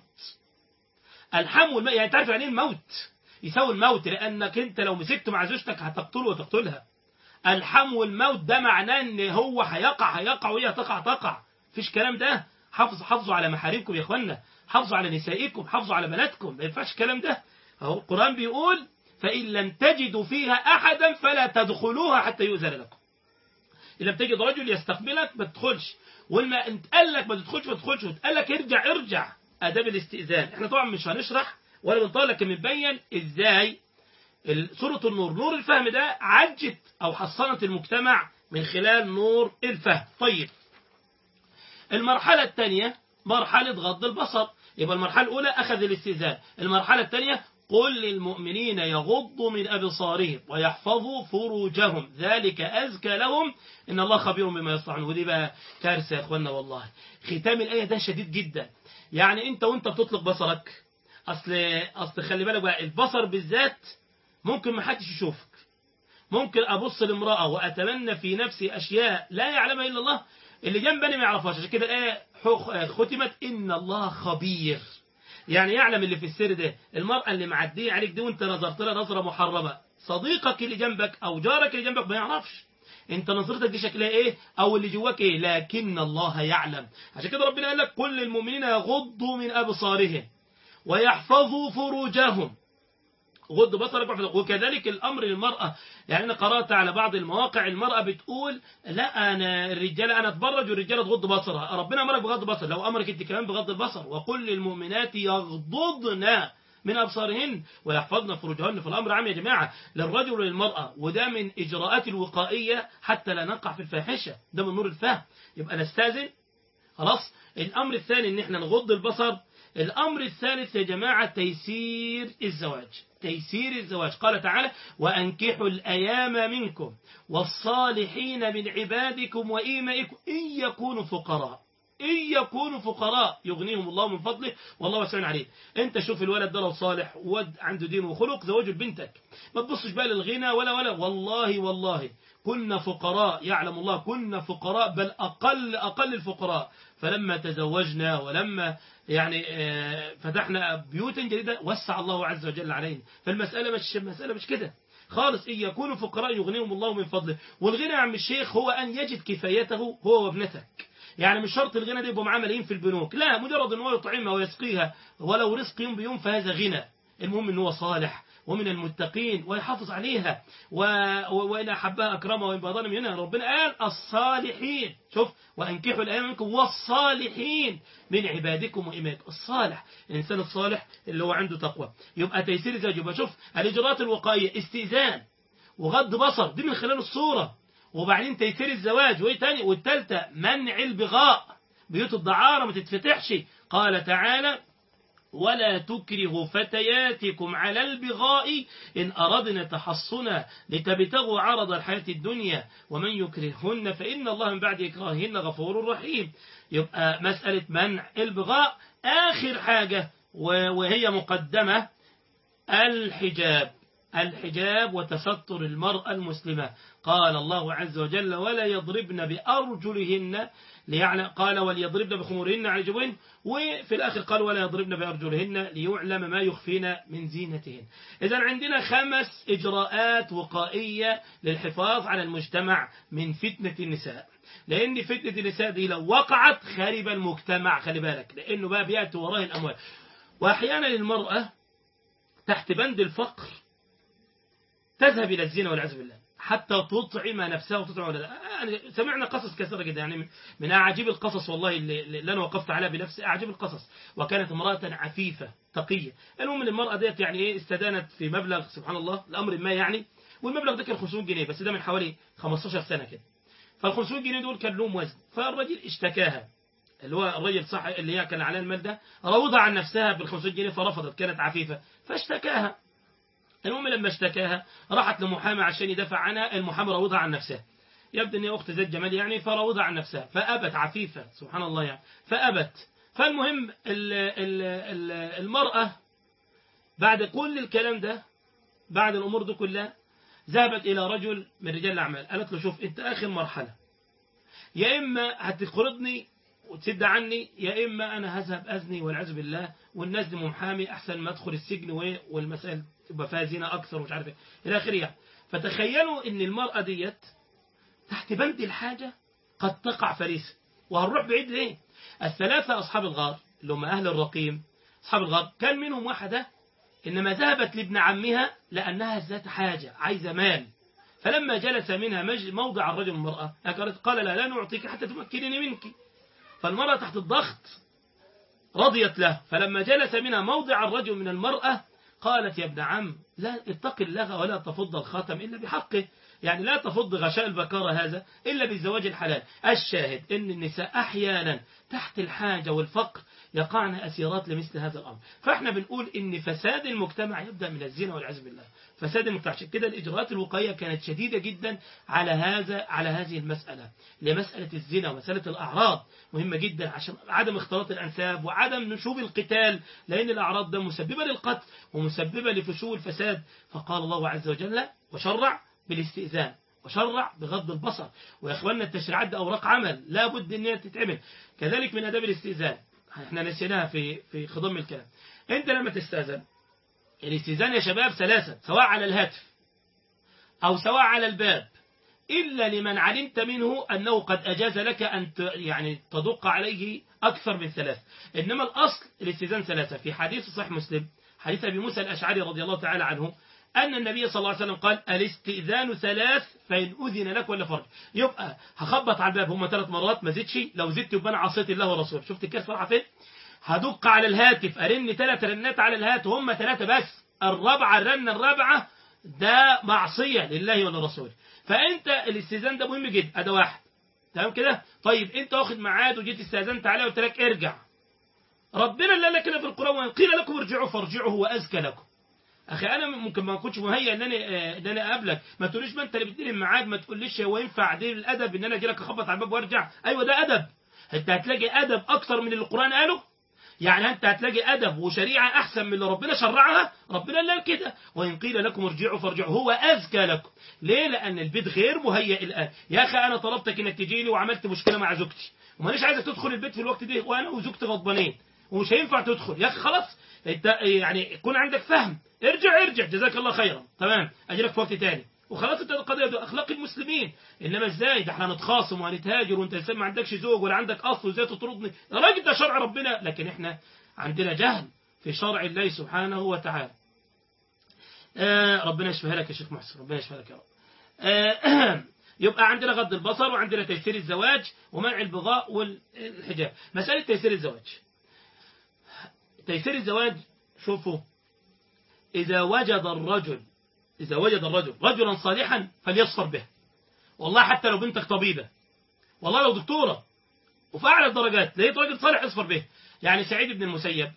الحم الموت يعني تعرف يعني ايه الموت يساوي الموت لانك انت لو مسكته مع زوجتك هتقتله وتقتلها الحم والموت ده معناه ان هو هيقع هيقع وهي تقع تقع مفيش كلام ده حافظ حافظوا على محارمكم يا اخوانا حافظوا على نسائكم حافظوا على بناتكم ما ينفعش الكلام ده اهو القرآن بيقول فإن لم تجدوا فيها أحدا فلا تدخلوها حتى يؤذن لكم إن لم تجد رجل يستقبلك ما تدخلش ولما انت قال لك ما تدخلش ما تدخلش وتقال لك ارجع ارجع آداب الاستئذان احنا طبعا مش هنشرح ولا بنطول لكن بنبين ازاي ال- سورة النور نور الفهم ده عجت أو حصنت المجتمع من خلال نور الفهم طيب المرحلة الثانية مرحلة غض البصر يبقى المرحلة الأولى أخذ الاستئذان المرحلة الثانية قل للمؤمنين يغضوا من أبصارهم ويحفظوا فروجهم ذلك أزكى لهم إن الله خبير بما يصنعون ودي بقى كارثة يا إخوانا والله ختام الآية ده شديد جدا يعني أنت وأنت بتطلق بصرك أصل أصل خلي بالك بقى البصر بالذات ممكن ما حدش يشوفك ممكن أبص لامرأة وأتمنى في نفسي أشياء لا يعلمها إلا الله اللي جنبني ما يعرفهاش عشان كده الآية حخ- ختمت إن الله خبير يعني يعلم اللي في السر ده المرأة اللي معدية عليك دي وانت نظرت لها نظرة محرمة صديقك اللي جنبك أو جارك اللي جنبك ما يعرفش انت نظرتك دي شكلها ايه او اللي جواك ايه لكن الله يعلم عشان كده ربنا قال لك كل المؤمنين يغضوا من ابصارهم ويحفظوا فروجهم غض بصرك واحفظ وكذلك الامر للمراه يعني انا قرات على بعض المواقع المراه بتقول لا انا الرجاله انا اتبرج والرجاله تغض بصرها ربنا امرك بغض البصر لو امرك انت كمان بغض البصر وقل للمؤمنات يغضضن من ابصارهن ويحفظن فروجهن في الامر عام يا جماعه للرجل وللمراه وده من اجراءات الوقائيه حتى لا نقع في الفاحشه ده من نور الفهم يبقى نستاذن خلاص الامر الثاني ان احنا نغض البصر الامر الثالث يا جماعه تيسير الزواج تيسير الزواج قال تعالى وانكحوا الايام منكم والصالحين من عبادكم وإيمائكم إن يكونوا فقراء إن يكونوا فقراء يغنيهم الله من فضله والله واسع عليه أنت شوف الولد ده لو صالح ود عنده دين وخلق زوجه لبنتك ما تبصش بقى للغنى ولا ولا والله والله كنا فقراء يعلم الله كنا فقراء بل أقل أقل الفقراء فلما تزوجنا ولما يعني آه، فتحنا بيوتا جديدة وسع الله عز وجل علينا فالمسألة مش المسألة مش كده خالص إن يكونوا فقراء يغنيهم الله من فضله والغنى يا عم الشيخ هو أن يجد كفايته هو وابنتك يعني مش شرط الغنى ده يبقى معاه ملايين في البنوك لا مجرد ان هو يطعمها ويسقيها ولو رزق يوم بيوم فهذا غنى المهم ان هو صالح ومن المتقين ويحافظ عليها و... و... وإن أحبها أكرمها وإن بغضها منها ربنا قال الصالحين شوف وأنكحوا الأيام منكم والصالحين من عبادكم وإمائكم الصالح الإنسان الصالح اللي هو عنده تقوى يبقى تيسير الزواج يبقى شوف الإجراءات الوقائية استئذان وغض بصر دي من خلال الصورة وبعدين تيسير الزواج وإيه تاني والتالتة منع البغاء بيوت الدعارة ما تتفتحش قال تعالى ولا تكرهوا فتياتكم على البغاء إن أردنا تحصنا لتبتغوا عرض الحياة الدنيا ومن يكرههن فإن الله من بعد إكراههن غفور رحيم يبقى مسألة منع البغاء آخر حاجة وهي مقدمة الحجاب الحجاب وتستر المرأة المسلمة قال الله عز وجل ولا يضربن بأرجلهن ليعلم قال وليضربن بخمورهن على جبهن وفي الآخر قال ولا يضربن بأرجلهن ليعلم ما يخفين من زينتهن إذا عندنا خمس إجراءات وقائية للحفاظ على المجتمع من فتنة النساء لأن فتنة النساء دي لو وقعت خرب المجتمع خلي بالك لأنه بقى بيأتي وراه الأموال وأحيانا المرأة تحت بند الفقر تذهب إلى الزنا والعياذ بالله حتى تطعم نفسها وتطعم ولدها يعني سمعنا قصص كثيرة جدا يعني من أعجب القصص والله اللي, اللي أنا وقفت عليها بنفسي أعجب القصص وكانت امرأة عفيفة تقية المهم المرأة ديت يعني إيه استدانت في مبلغ سبحان الله الأمر ما يعني والمبلغ ده كان 500 جنيه بس ده من حوالي 15 سنة كده فال 500 جنيه دول كان لهم وزن فالراجل اشتكاها اللي هو الراجل صح اللي هي كان على المال ده راودها عن نفسها بال 500 جنيه فرفضت كانت عفيفة فاشتكاها المهم لما اشتكاها راحت لمحامي عشان يدافع عنها المحامي راودها عن نفسها يبدو ان هي اخت زيد جمال يعني فراودها عن نفسها فابت عفيفه سبحان الله يعني فابت فالمهم ال ال ال المراه بعد كل الكلام ده بعد الامور دي كلها ذهبت الى رجل من رجال الاعمال قالت له شوف انت اخر مرحله يا اما هتقرضني وتسد عني يا اما انا هذهب ازني والعياذ بالله والناس دي محامي احسن ما ادخل السجن والمسائل تبقى فيها زنا اكثر ومش عارف ايه الى اخره يعني فتخيلوا ان المراه ديت تحت بند الحاجه قد تقع فريسه وهنروح بعيد ليه الثلاثه اصحاب الغار اللي هم اهل الرقيم اصحاب الغار كان منهم واحده انما ذهبت لابن عمها لانها ذات حاجه عايزه مال فلما جلس منها موضع الرجل والمراه قال لا لا نعطيك حتى تمكنني منك فالمرأة تحت الضغط رضيت له فلما جلس منها موضع الرجل من المرأة قالت يا ابن عم لا اتق الله ولا تفض الخاتم إلا بحقه يعني لا تفض غشاء البكارة هذا إلا بالزواج الحلال الشاهد أن النساء أحيانا تحت الحاجة والفقر يقعن أسيرات لمثل هذا الأمر فإحنا بنقول أن فساد المجتمع يبدأ من الزنا والعياذ بالله فساد المجتمع عشان كده الإجراءات الوقائية كانت شديدة جدا على هذا على هذه المسألة لمسألة الزنا ومسألة الأعراض مهمة جدا عشان عدم اختلاط الأنساب وعدم نشوب القتال لأن الأعراض ده مسببة للقتل ومسببة لفشو الفساد فقال الله عز وجل وشرع بالاستئذان وشرع بغض البصر ويا اخواننا التشريعات دي اوراق عمل لا بد ان هي تتعمل كذلك من اداب الاستئذان احنا نسيناها في في خضم الكلام انت لما تستاذن الاستئذان يا شباب ثلاثه سواء على الهاتف او سواء على الباب الا لمن علمت منه انه قد اجاز لك ان يعني تدق عليه اكثر من ثلاث انما الاصل الاستئذان ثلاثه في حديث صحيح مسلم حديث ابي موسى الاشعري رضي الله تعالى عنه أن النبي صلى الله عليه وسلم قال الاستئذان ثلاث فإن أذن لك ولا فرج يبقى هخبط على الباب هم ثلاث مرات ما زدش لو زدت يبقى أنا عصيت الله ورسوله شفت الكاس رايحه فين هدق على الهاتف أرن ثلاث رنات على الهاتف هم ثلاثة بس الرابعة الرنة الرابعة ده معصية لله ولرسوله فأنت الاستئذان ده مهم جدا ده واحد تمام كده طيب أنت واخد ميعاد وجيت استأذنت عليه وقلت لك ارجع ربنا اللي قال لك كده في القرآن قيل لكم ارجعوا فارجعوا هو أزكى لكم اخي انا ممكن ما كنتش مهيئ ان انا ان انا اقابلك ما تقوليش ما انت اللي بتديني الميعاد ما تقوليش هو ينفع دي الادب ان انا اجي لك اخبط على الباب وارجع ايوه ده ادب انت هتلاقي ادب اكتر من اللي القران قاله يعني انت هتلاقي ادب وشريعه احسن من اللي ربنا شرعها ربنا قال كده وان قيل لكم ارجعوا فارجعوا هو ازكى لكم ليه لان البيت غير مهيئ الان يا اخي انا طلبتك انك تجي لي وعملت مشكله مع زوجتي ومانيش عايزك تدخل البيت في الوقت ده وانا وزوجتي غضبانين ومش هينفع تدخل يا اخي خلاص انت يعني يكون عندك فهم ارجع ارجع جزاك الله خيرا تمام اجيلك في وقت تاني وخلاص انت القضيه دي اخلاق المسلمين انما ازاي ده احنا هنتخاصم وهنتهاجر وانت انسان ما عندكش زوج ولا عندك اصل وازاي تطردني يا راجل ده شرع ربنا لكن احنا عندنا جهل في شرع الله سبحانه وتعالى آه ربنا يشفيها لك يا شيخ محسن ربنا يشفيها لك يا رب آه يبقى عندنا غض البصر وعندنا تيسير الزواج ومنع البغاء والحجاب مسألة تيسير الزواج تيسير الزواج شوفوا إذا وجد الرجل إذا وجد الرجل رجلا صالحا فليصفر به والله حتى لو بنتك طبيبة والله لو دكتورة وفي أعلى الدرجات لقيت راجل صالح اصفر به يعني سعيد بن المسيب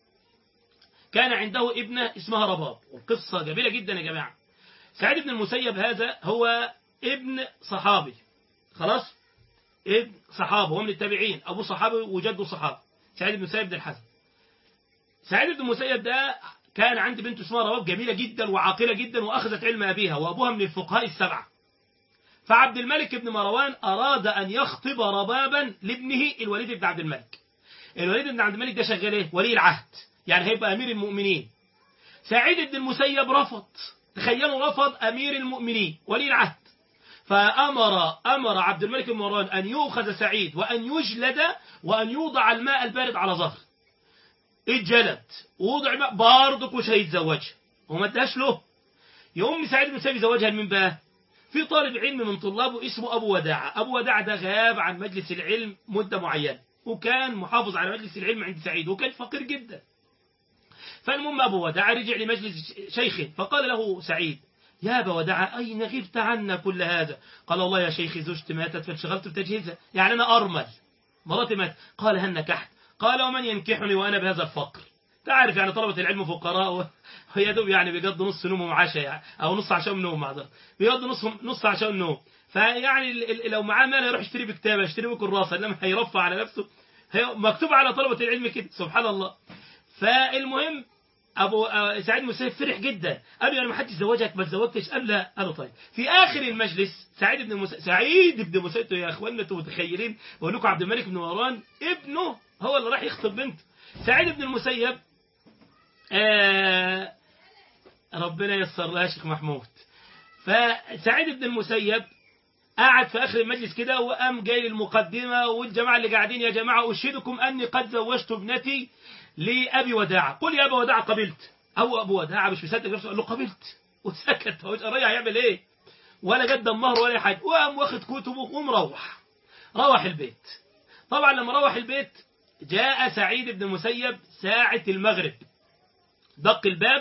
كان عنده ابنة اسمها رباب والقصة جميلة جدا يا جماعة سعيد بن المسيب هذا هو ابن صحابي خلاص ابن صحابي هو من التابعين أبو صحابي وجده صحابي سعيد بن المسيب بن الحسن سعيد بن المسيب ده كان عندي بنت اسمها رواب جميلة جدا وعاقلة جدا وأخذت علم أبيها وأبوها من الفقهاء السبعة فعبد الملك بن مروان أراد أن يخطب ربابا لابنه الوليد بن عبد الملك الوليد بن عبد الملك ده شغال ايه ولي العهد يعني هيبقى أمير المؤمنين سعيد بن المسيب رفض تخيلوا رفض أمير المؤمنين ولي العهد فأمر أمر عبد الملك بن مروان أن يؤخذ سعيد وأن يجلد وأن يوضع الماء البارد على ظهره اتجلد ووضع الماء برضك مش هيتزوجها وما اداش له يوم سعيد بن المسيب زوجها لمين بقى في طالب علم من طلابه اسمه أبو وداعة أبو وداعة ده غاب عن مجلس العلم مدة معينة وكان محافظ على مجلس العلم عند سعيد وكان فقير جدا فالمهم أبو وداعة رجع لمجلس شيخه فقال له سعيد يا أبا وداعة أين غبت عنا كل هذا قال والله يا شيخي زوجتي ماتت فانشغلت بتجهيزها يعني أنا أرمل مراتي ماتت قال هل نكحت قال ومن ينكحني وأنا بهذا الفقر تعرف يعني طلبة العلم فقراء ويا دوب يعني بيقضوا نص نومهم عشاء يعني أو نص عشاء نوم معذرة بيقضوا نص نص عشاء نوم فيعني لو معاه مال يروح يشتري بكتابة يشتري بكراسة إنما هيرفع على نفسه هي مكتوب على طلبة العلم كده سبحان الله فالمهم ابو سعيد مسيب فرح جدا قال له انا ما حدش زوجك ما تزوجتش قال لا قال له طيب في اخر المجلس سعيد بن مسيب سعيد بن مسيب يا اخوانا انتوا متخيلين بقول لكم عبد الملك بن مروان ابنه هو اللي راح يخطب بنته سعيد بن المسيب آه ربنا يسر لها شيخ محمود فسعيد بن المسيب قعد في اخر المجلس كده وقام جاي المقدمه والجماعه اللي قاعدين يا جماعه اشهدكم اني قد زوجت ابنتي لأبي وداعة قل يا أبا وداعة قبلت أو أبو وداعة مش مصدق نفسه قال له قبلت وسكت هو الراجل هيعمل إيه ولا قدم مهر ولا حاجة وقام واخد كتبه ومروح روح البيت طبعا لما روح البيت جاء سعيد بن المسيب ساعة المغرب دق الباب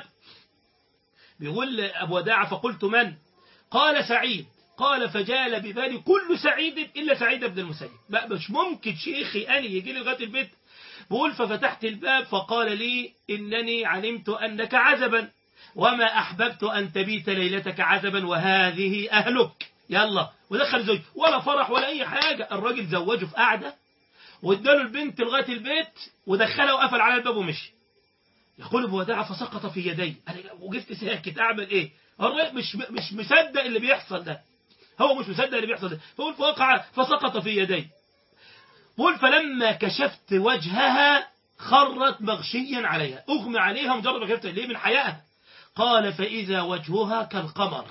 بيقول أبو وداعة فقلت من قال سعيد قال فجال ببالي كل سعيد إلا سعيد بن المسيب بقى مش ممكن شيخي أني يجي لي لغاية البيت بقول ففتحت الباب فقال لي إنني علمت أنك عزبا وما أحببت أن تبيت ليلتك عزبا وهذه أهلك يلا ودخل زوج ولا فرح ولا أي حاجة الراجل زوجه في قعدة واداله البنت لغاية البيت ودخلها وقفل على الباب ومشي يقول ابو وداع فسقط في يدي أنا وقفت ساكت أعمل إيه الراجل مش مش مصدق اللي بيحصل ده هو مش مصدق اللي بيحصل ده فقول فوقع فسقط في يدي قل فلما كشفت وجهها خرت مغشيا عليها أغمى عليها مجرد ما كشفت ليه من حيائها قال فإذا وجهها كالقمر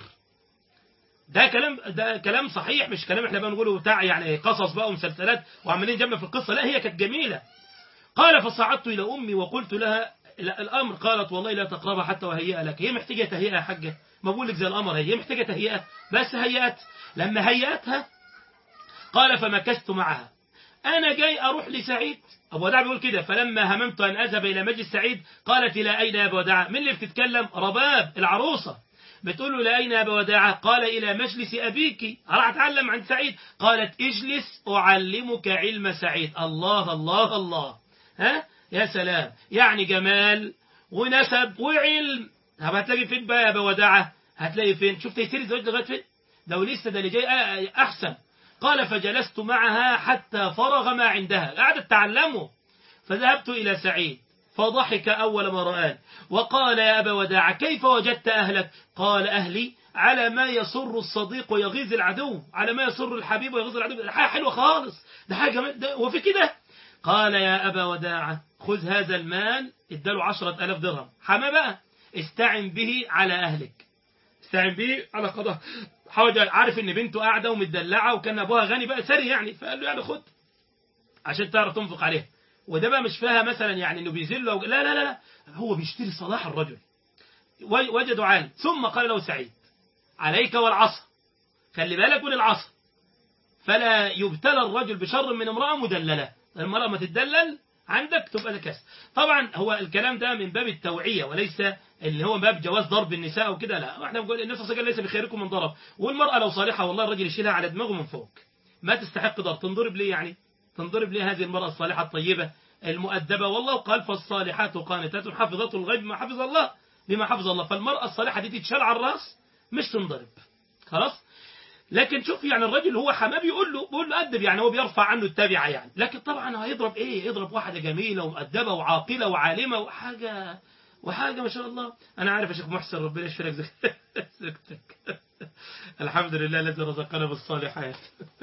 ده كلام ده كلام صحيح مش كلام احنا بنقوله بتاع يعني قصص بقى ومسلسلات وعمالين جنب في القصة لا هي كانت جميلة قال فصعدت إلى أمي وقلت لها الأمر قالت والله لا تقربها حتى وهيئة لك هي محتاجة تهيئة يا حاجة ما بقول لك زي الأمر هي محتاجة تهيئة بس هيئت لما هيئتها قال فمكثت معها أنا جاي أروح لسعيد أبو وداع بيقول كده فلما هممت أن أذهب إلى مجلس سعيد قالت إلى أين يا أبو وداع من اللي بتتكلم رباب العروسة بتقول له إلى أين يا أبو وداع قال إلى مجلس أبيك راح أتعلم عن سعيد قالت اجلس أعلمك علم سعيد الله الله الله ها يا سلام يعني جمال ونسب وعلم طب هتلاقي فين بقى يا أبو وداع هتلاقي فين شفت يصير الزواج لغاية فين لو لسه ده اللي جاي أحسن قال فجلست معها حتى فرغ ما عندها قعدت تعلمه فذهبت إلى سعيد فضحك أول ما رآن وقال يا أبا وداع كيف وجدت أهلك قال أهلي على ما يسر الصديق ويغيظ العدو على ما يسر الحبيب ويغيظ العدو ده حاجة حلوة خالص ده حاجة ده وفي كده قال يا أبا وداع خذ هذا المال اداله عشرة ألاف درهم حما بقى استعن به على أهلك استعن به على قضاء حاول عارف ان بنته قاعده ومتدلعه وكان ابوها غني بقى ثري يعني فقال له يعني خد عشان تعرف تنفق عليها وده بقى مش فيها مثلا يعني انه بيذله أو... لا لا لا هو بيشتري صلاح الرجل وجدوا عالم ثم قال له سعيد عليك والعصا خلي بالك من العصا فلا يبتلى الرجل بشر من امرأة مدللة المرأة ما تدلل عندك تبقى لكاس طبعا هو الكلام ده من باب التوعية وليس اللي هو باب جواز ضرب النساء وكده لا احنا بنقول الناس صلى ليس بخيركم من ضرب والمرأة لو صالحة والله الرجل يشيلها على دماغه من فوق ما تستحق ضرب تنضرب ليه يعني تنضرب ليه هذه المرأة الصالحة الطيبة المؤدبة والله قال فالصالحات قانتات حافظات الغيب ما حفظ الله بما حفظ الله فالمرأة الصالحة دي تتشال على الراس مش تنضرب خلاص لكن شوف يعني الرجل هو حماه بيقول له بيقول له أدب يعني هو بيرفع عنه التابعة يعني لكن طبعا هيضرب ايه يضرب واحدة جميلة ومؤدبة وعاقلة وعالمة وحاجة وحاجة ما شاء الله أنا عارف يا شيخ محسن ربنا يشفي لك زكتك الحمد لله الذي رزقنا بالصالحات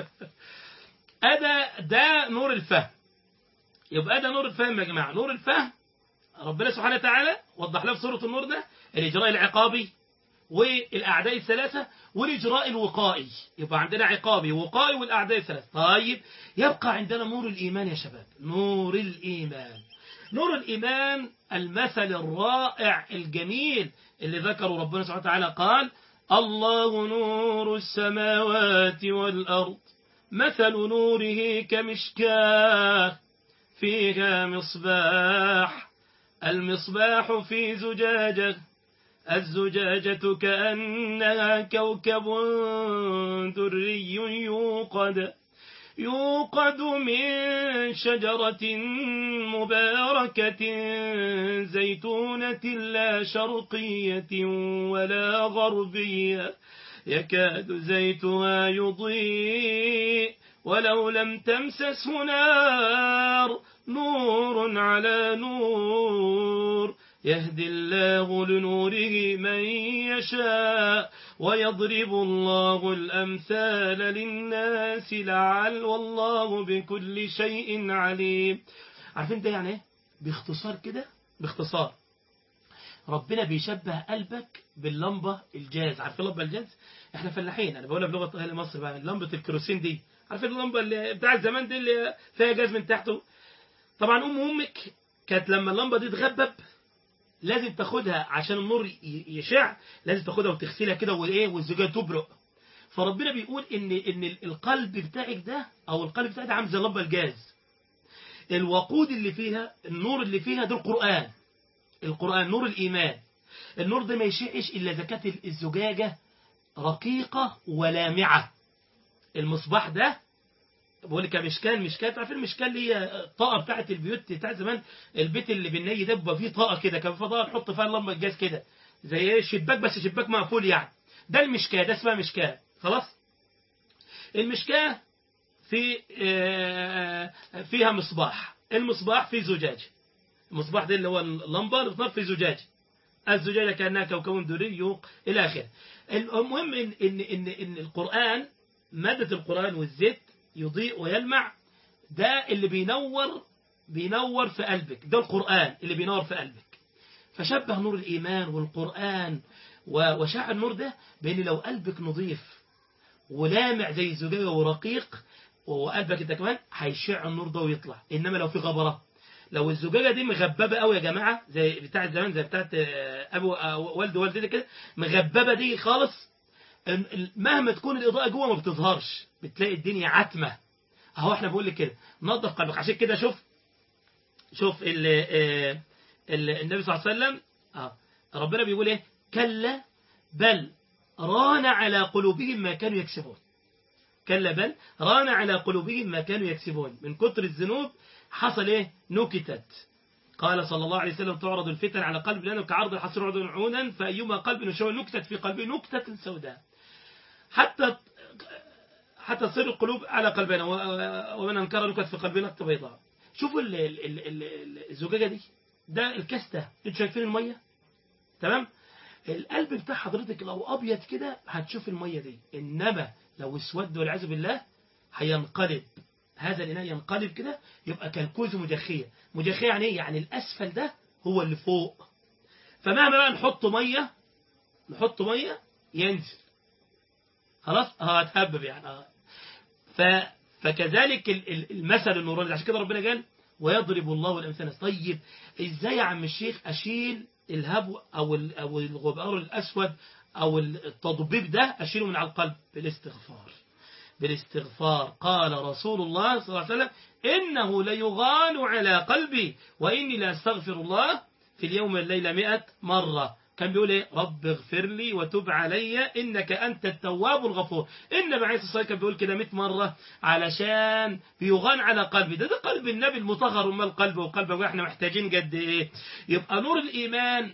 هذا ده نور الفهم يبقى ده نور الفهم يا جماعة نور الفهم ربنا سبحانه وتعالى وضح لنا في سورة النور ده الإجراء العقابي والأعداء الثلاثة والإجراء الوقائي يبقى عندنا عقابي وقائي والأعداء الثلاثة طيب يبقى عندنا نور الإيمان يا شباب نور الإيمان نور الإيمان المثل الرائع الجميل اللي ذكره ربنا سبحانه وتعالى قال الله نور السماوات والأرض مثل نوره كمشكاه فيها مصباح المصباح في زجاجة الزجاجة كأنها كوكب دري يوقد يوقد من شجرة مباركة زيتونة لا شرقية ولا غربية يكاد زيتها يضيء ولو لم تمسسه نار نور على نور يهدي الله لنوره من يشاء ويضرب الله الأمثال للناس لعل والله بكل شيء عليم عارفين ده يعني ايه باختصار كده باختصار ربنا بيشبه قلبك باللمبة الجاز عارفين اللمبة الجاز احنا فلاحين انا بقولها بلغة اهل مصر بقى لمبة الكروسين دي عارفين اللمبة اللي بتاع زمان دي اللي فيها جاز من تحته طبعا ام امك كانت لما اللمبة دي تغبب لازم تاخدها عشان النور يشع لازم تاخدها وتغسلها كده وايه والزجاجه تبرق فربنا بيقول ان ان القلب بتاعك ده او القلب بتاعك ده عامل زي اللمبه الجاز الوقود اللي فيها النور اللي فيها ده القران القران نور الايمان النور ده ما يشعش الا اذا كانت الزجاجه رقيقه ولامعه المصباح ده بقول لك مشكال مشكال عارفين المشكال اللي هي الطاقه بتاعت البيوت بتاعت زمان البيت اللي بالني ده بيبقى فيه طاقه كده كان في طاقه نحط فيها لمبه الجاز كده زي ايه شباك بس شباك مقفول يعني ده المشكاه ده اسمها مشكاه خلاص المشكاه في فيها مصباح المصباح فيه زجاج المصباح ده اللي هو اللمبه اللي بتنور في زجاج الزجاجه كانها كوكب دري الى اخره المهم ان ان ان, إن القران ماده القران والزيت يضيء ويلمع ده اللي بينور بينور في قلبك ده القرآن اللي بينور في قلبك فشبه نور الإيمان والقرآن وشاع النور ده بأن لو قلبك نظيف ولامع زي الزجاجة ورقيق وقلبك انت كمان هيشع النور ده ويطلع إنما لو في غبرة لو الزجاجة دي مغببة قوي يا جماعة زي بتاعة زمان زي بتاعة أبو والد والدتي كده مغببة دي خالص مهما تكون الإضاءة جوه ما بتظهرش بتلاقي الدنيا عتمة اهو احنا بقول لك كده نظف قلبك عشان كده شوف شوف ال ال النبي صلى الله عليه وسلم اه ربنا بيقول ايه كلا بل ران على قلوبهم ما كانوا يكسبون كلا بل ران على قلوبهم ما كانوا يكسبون من كتر الذنوب حصل ايه نكتت قال صلى الله عليه وسلم تعرض الفتن على قلب لأنه كعرض الحصير عرض عونا فأيما قلب نشوه نكتت في قلبه نكتة سوداء حتى حتى تصير القلوب على قلبنا ومن أنكر نكت في قلبنا بيضاء شوفوا ال ال ال ال الزجاجة دي ده الكاس ده انتوا شايفين المية تمام القلب بتاع حضرتك لو أبيض كده هتشوف المية دي إنما لو اسود والعياذ بالله هينقلب هذا الإناء ينقلب كده يبقى كالكوز مجخية مجخية يعني ايه يعني الأسفل ده هو اللي فوق فمهما بقى نحط مية نحط مية ينزل خلاص اه هتهبب يعني اه ف فكذلك المثل النوراني عشان كده ربنا قال ويضرب الله الامثال طيب ازاي يا عم الشيخ اشيل الهبو او او الغبار الاسود او التضبيب ده اشيله من على القلب بالاستغفار بالاستغفار قال رسول الله صلى الله عليه وسلم إنه ليغان على قلبي وإني لأستغفر الله في اليوم الليلة مئة مرة كان بيقول ايه رب اغفر لي وتب علي انك انت التواب الغفور النبي عليه الصلاه والسلام كان بيقول كده 100 مره علشان بيغان على قلبي ده ده قلب النبي المطهر امال قلبه وقلبه واحنا محتاجين قد ايه يبقى نور الايمان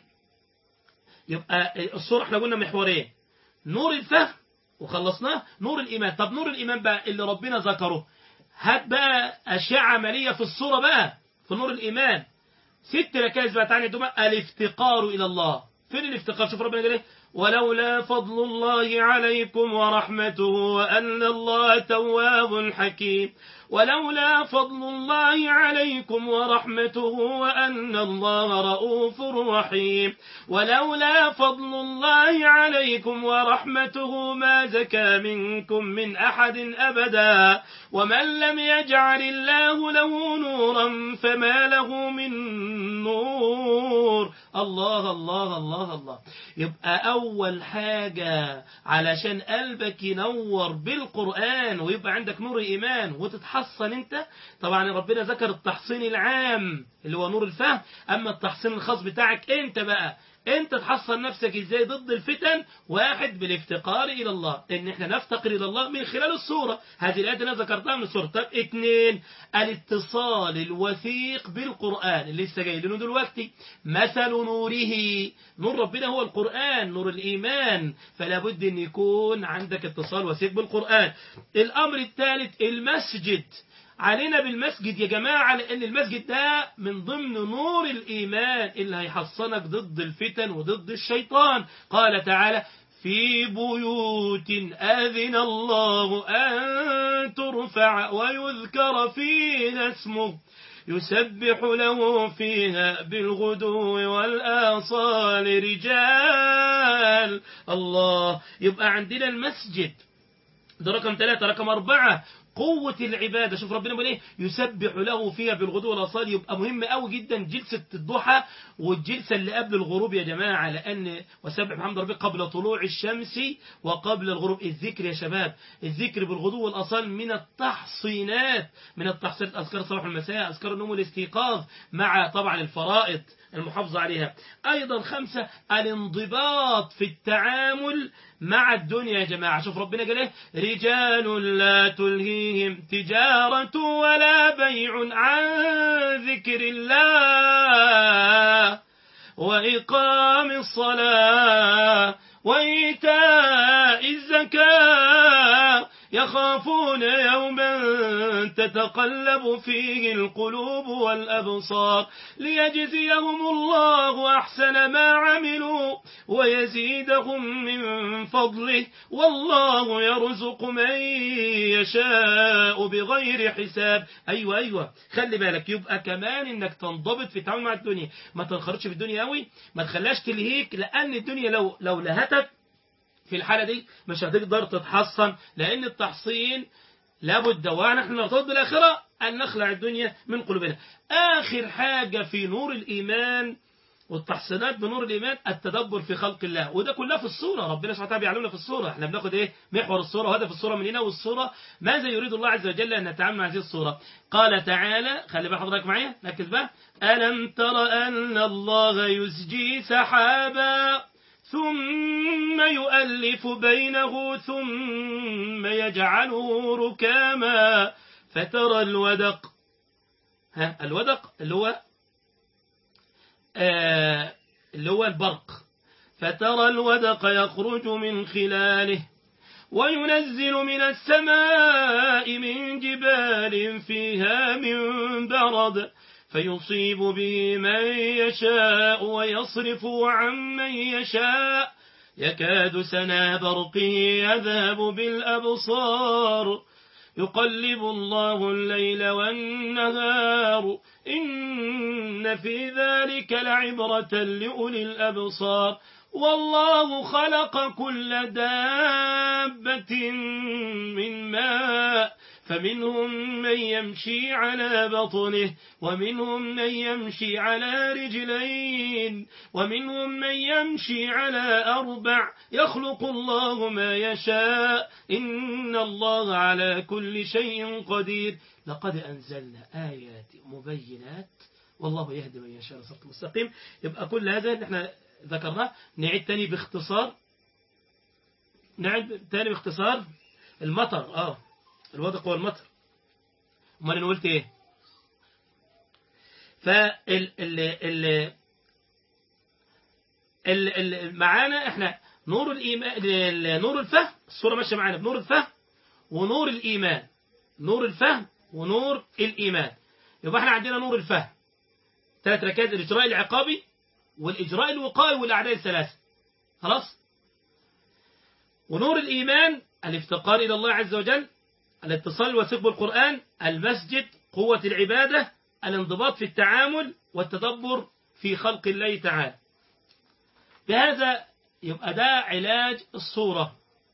يبقى الصوره احنا قلنا محورين نور الفهم وخلصناه نور الايمان طب نور الايمان بقى اللي ربنا ذكره هات بقى اشياء عمليه في الصوره بقى في نور الايمان ست ركائز بقى تعالى دوما الافتقار إلى الله فين الافتقار شوف ربنا قال ايه ولولا فضل الله عليكم ورحمته وأن الله تواب حكيم ولولا فضل الله عليكم ورحمته وأن الله رؤوف رحيم ولولا فضل الله عليكم ورحمته ما زكى منكم من أحد أبدا ومن لم يجعل الله له نورا فما له من نور الله الله الله الله يبقى أول حاجة علشان قلبك ينور بالقرآن ويبقى عندك نور إيمان وتتحصن أنت طبعا ربنا ذكر التحصين العام اللي هو نور الفهم أما التحصين الخاص بتاعك أنت بقى انت تحصن نفسك ازاي ضد الفتن واحد بالافتقار الى الله ان احنا نفتقر الى الله من خلال الصورة هذه الايات اللي انا ذكرتها من الصورة طب اتنين الاتصال الوثيق بالقرآن اللي لسه جاي لنا دلوقتي مثل نوره نور ربنا هو القرآن نور الايمان فلا بد ان يكون عندك اتصال وثيق بالقرآن الامر الثالث المسجد علينا بالمسجد يا جماعة لأن المسجد ده من ضمن نور الإيمان اللي هيحصنك ضد الفتن وضد الشيطان قال تعالى في بيوت أذن الله أن ترفع ويذكر فيها اسمه يسبح له فيها بالغدو والآصال رجال الله يبقى عندنا المسجد ده رقم ثلاثة رقم أربعة قوة العبادة شوف ربنا بيقول ايه يسبح له فيها بالغدو والآصال يبقى مهم قوي جدا جلسة الضحى والجلسة اللي قبل الغروب يا جماعة لأن وسبح بحمد ربك قبل طلوع الشمس وقبل الغروب الذكر يا شباب الذكر بالغدو والآصال من التحصينات من التحصينات أذكار الصباح والمساء أذكار النوم والاستيقاظ مع طبعا الفرائض المحافظة عليها أيضا خمسة الانضباط في التعامل مع الدنيا يا جماعة شوف ربنا قال ايه رجال لا تلهيهم تجارة ولا بيع عن ذكر الله وإقام الصلاة وإيتاء الزكاة يخافون يوما تتقلب فيه القلوب والأبصار ليجزيهم الله أحسن ما عملوا ويزيدهم من فضله والله يرزق من يشاء بغير حساب أيوة أيوة خلي بالك يبقى كمان إنك تنضبط في التعامل مع الدنيا ما تنخرطش في الدنيا قوي ما تخليهاش تلهيك لأن الدنيا لو لو لهتك في الحالة دي مش هتقدر تتحصن لأن التحصين لابد ونحن نرتبط بالآخرة أن نخلع الدنيا من قلوبنا آخر حاجة في نور الإيمان والتحصينات بنور الإيمان التدبر في خلق الله وده كلها في الصورة ربنا سبحانه وتعالى بيعلمنا في الصورة احنا بناخد ايه محور الصورة وهدف الصورة من هنا والصورة ماذا يريد الله عز وجل أن نتعامل مع هذه الصورة قال تعالى خلي بقى حضرتك معايا ركز بقى ألم تر أن الله يسجي سحابا ثم يؤلف بينه ثم يجعله ركاما فترى الودق ها الودق اللي هو آه اللي هو البرق فترى الودق يخرج من خلاله وينزل من السماء من جبال فيها من برد فيصيب به من يشاء ويصرف عن من يشاء يكاد سنا برقه يذهب بالأبصار يقلب الله الليل والنهار إن في ذلك لعبرة لأولي الأبصار والله خلق كل دابة من ماء فمنهم من يمشي على بطنه ومنهم من يمشي على رجلين ومنهم من يمشي على أربع يخلق الله ما يشاء إن الله على كل شيء قدير لقد أنزلنا آيات مبينات والله يهدي من يشاء صراط مستقيم يبقى كل هذا اللي احنا ذكرناه نعيد تاني باختصار نعيد تاني باختصار المطر اه الودق هو المطر امال انا قلت ايه فال ال ال ال ال معانا احنا نور الايمان نور الفهم الصوره ماشيه معانا بنور الفهم ونور الايمان نور الفهم ونور الايمان يبقى احنا عندنا نور الفهم ثلاث ركائز الإجراء العقابي والإجراء الوقائي والأعداء الثلاثة خلاص ونور الإيمان الافتقار إلى الله عز وجل الاتصال والثق بالقرآن المسجد قوة العبادة الانضباط في التعامل والتدبر في خلق الله تعالى بهذا يبقى ده علاج الصورة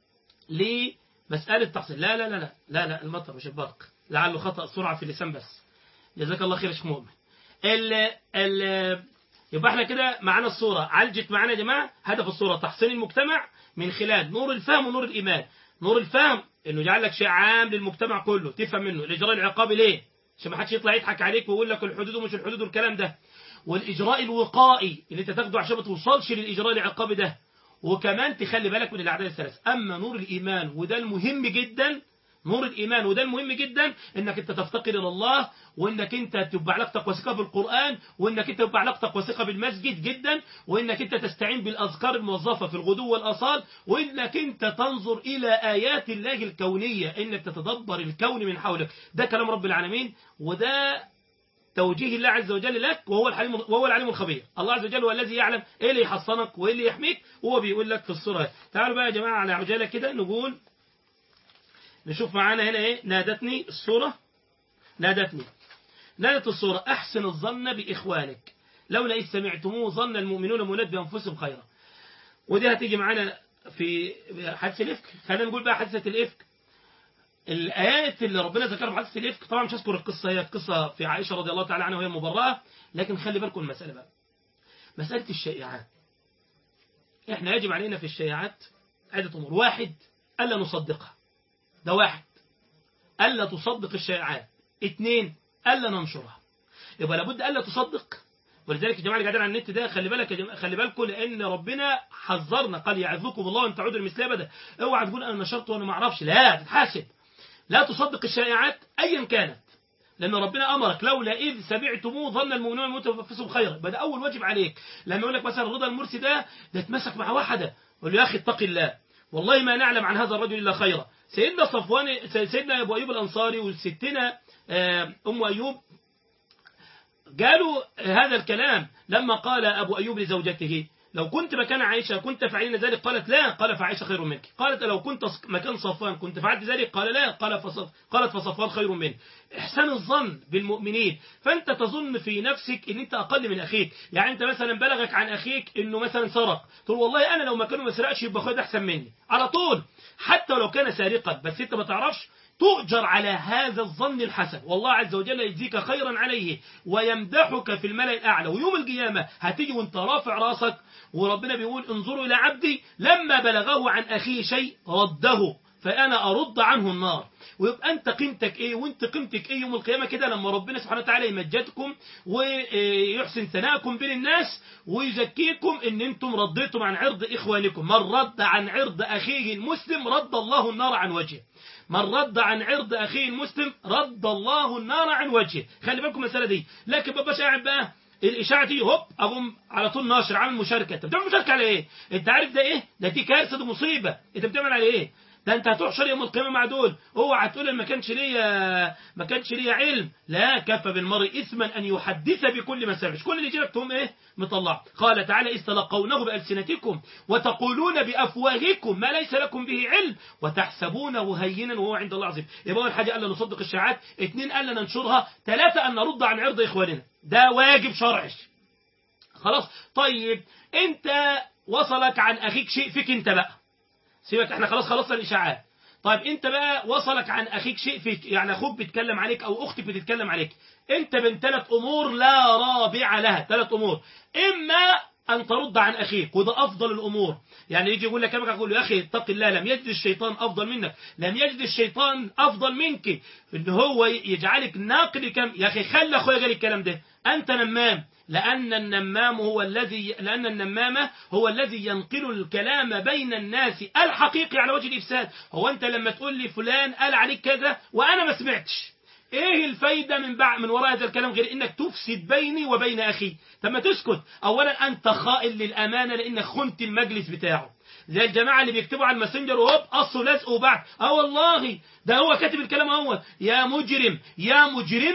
لمسألة تحصيل لا لا لا لا لا لا المطر مش البرق لعله خطأ سرعة في اللسان بس جزاك الله خير يا شيخ مؤمن ال ال يبقى احنا كده معانا الصورة عالجت معانا يا جماعة هدف الصورة تحسين المجتمع من خلال نور الفهم ونور الإيمان نور الفهم انه يجعل لك شيء عام للمجتمع كله تفهم منه الاجراء العقابي ليه عشان ما حدش يطلع يضحك عليك ويقول لك الحدود ومش الحدود والكلام ده والاجراء الوقائي اللي انت تاخده عشان ما توصلش للاجراء العقابي ده وكمان تخلي بالك من الاعداء الثلاث اما نور الايمان وده المهم جدا نور الايمان وده المهم جدا انك انت تفتقر الى الله وانك انت تبقى علاقتك وثيقه بالقران وانك انت تبقى علاقتك وثيقه بالمسجد جدا وانك انت تستعين بالاذكار الموظفه في الغدو والاصال وانك انت تنظر الى ايات الله الكونيه انك تتدبر الكون من حولك ده كلام رب العالمين وده توجيه الله عز وجل لك وهو الحليم وهو العليم الخبير الله عز وجل هو الذي يعلم ايه اللي يحصنك وايه اللي يحميك وهو بيقول لك في الصوره تعالوا بقى يا جماعه على عجاله كده نقول نشوف معانا هنا ايه نادتني الصورة نادتني نادت الصورة أحسن الظن بإخوانك لولا إذ سمعتموه ظن المؤمنون مناد بأنفسهم خيرا ودي هتيجي معانا في حادثة الإفك خلينا نقول بقى حادثة الإفك الآيات اللي ربنا ذكرها في حادثة الإفك طبعا مش هذكر القصة هي قصة في عائشة رضي الله تعالى عنها وهي مبرأة لكن خلي بالكم المسألة بقى مسألة الشائعات احنا يجب علينا في الشائعات عدة أمور واحد ألا نصدقها ده واحد ألا تصدق الشائعات اثنين ألا ننشرها يبقى لابد ألا تصدق ولذلك يا جماعه اللي قاعدين على النت ده خلي بالك يا جماعه خلي بالكم لان ربنا حذرنا قال يعظكم الله ان تعودوا لمثل ابدا اوعى تقول انا نشرت وانا ما اعرفش لا تتحاسب لا تصدق الشائعات ايا كانت لان ربنا امرك لولا اذ سمعتموه ظن المؤمنون المتنفسهم خيرا يبقى ده اول واجب عليك لما يقول لك مثلا رضا المرسي ده ده اتمسك مع واحده يقول له يا اخي اتق الله والله ما نعلم عن هذا الرجل الا خيرا سيدنا صفوان سيدنا ابو ايوب الانصاري وستنا ام ايوب قالوا هذا الكلام لما قال ابو ايوب لزوجته لو كنت مكان عائشة كنت فعلين ذلك قالت لا قال فعائشة خير منك قالت لو كنت مكان صفوان كنت فعلت ذلك قال لا قال فصف قالت فصفوان خير منه إحسان الظن بالمؤمنين فأنت تظن في نفسك إن أنت أقل من أخيك يعني أنت مثلا بلغك عن أخيك إنه مثلا سرق تقول والله أنا لو مكانه ما سرقش يبقى أخويا أحسن مني على طول حتى لو كان سارقا بس أنت ما تعرفش تؤجر على هذا الظن الحسن والله عز وجل يجزيك خيرا عليه ويمدحك في الملأ الأعلى ويوم القيامة هتيجي وانت رافع راسك وربنا بيقول انظروا إلى عبدي لما بلغه عن أخيه شيء رده فأنا أرد عنه النار ويبقى أنت قيمتك إيه وأنت قيمتك إيه يوم القيامة كده لما ربنا سبحانه وتعالى يمجدكم ويحسن ثناءكم بين الناس ويزكيكم إن أنتم رديتم عن عرض إخوانكم من رد عن عرض أخيه المسلم رد الله النار عن وجهه من رد عن عرض أخيه المسلم رد الله النار عن وجهه خلي بالكم المسألة دي لكن باباش قاعد بقى الإشاعة دي هوب أقوم على طول ناشر عامل مشاركة أنت بتعمل مشاركة على إيه؟ أنت عارف ده إيه؟ ده دي كارثة دي مصيبة أنت بتعمل على إيه؟ ده انت هتحشر يوم القيامه مع دول اوعى تقول ما كانش ليا ما كانش ليا علم لا كفى بالمرء اثما ان يحدث بكل ما سمع كل اللي جيلك تقوم ايه مطلع قال تعالى اذ تلقونه بالسنتكم وتقولون بافواهكم ما ليس لكم به علم وتحسبونه هينا وهو عند الله عظيم يبقى اول حاجه الا نصدق الشائعات اثنين الا ننشرها ثلاثه ان نرد عن عرض اخواننا ده واجب شرعي خلاص طيب انت وصلك عن اخيك شيء فيك انت بقى سيبك احنا خلاص خلصنا الاشاعات طيب انت بقى وصلك عن اخيك شيء فيك يعني اخوك بيتكلم عليك او اختك بتتكلم عليك انت بين ثلاث امور لا رابع لها ثلاث امور اما ان ترد عن اخيك وده افضل الامور يعني يجي يقول لك اقول له يا اخي اتق الله لم يجد الشيطان افضل منك لم يجد الشيطان افضل منك ان هو يجعلك ناقل كم يا اخي خلي اخويا قال الكلام ده انت نمام لأن النمام هو الذي لأن النمامة هو الذي ينقل الكلام بين الناس الحقيقي على وجه الإفساد هو أنت لما تقول لي فلان قال عليك كذا وأنا ما سمعتش ايه الفايدة من بعد من وراء هذا الكلام غير انك تفسد بيني وبين اخي طب ما تسكت اولا انت خائن للامانة لانك خنت المجلس بتاعه زي الجماعة اللي بيكتبوا على الماسنجر وهوب قصوا لزقوا بعض اه والله ده هو كاتب الكلام اهو يا مجرم يا مجرمة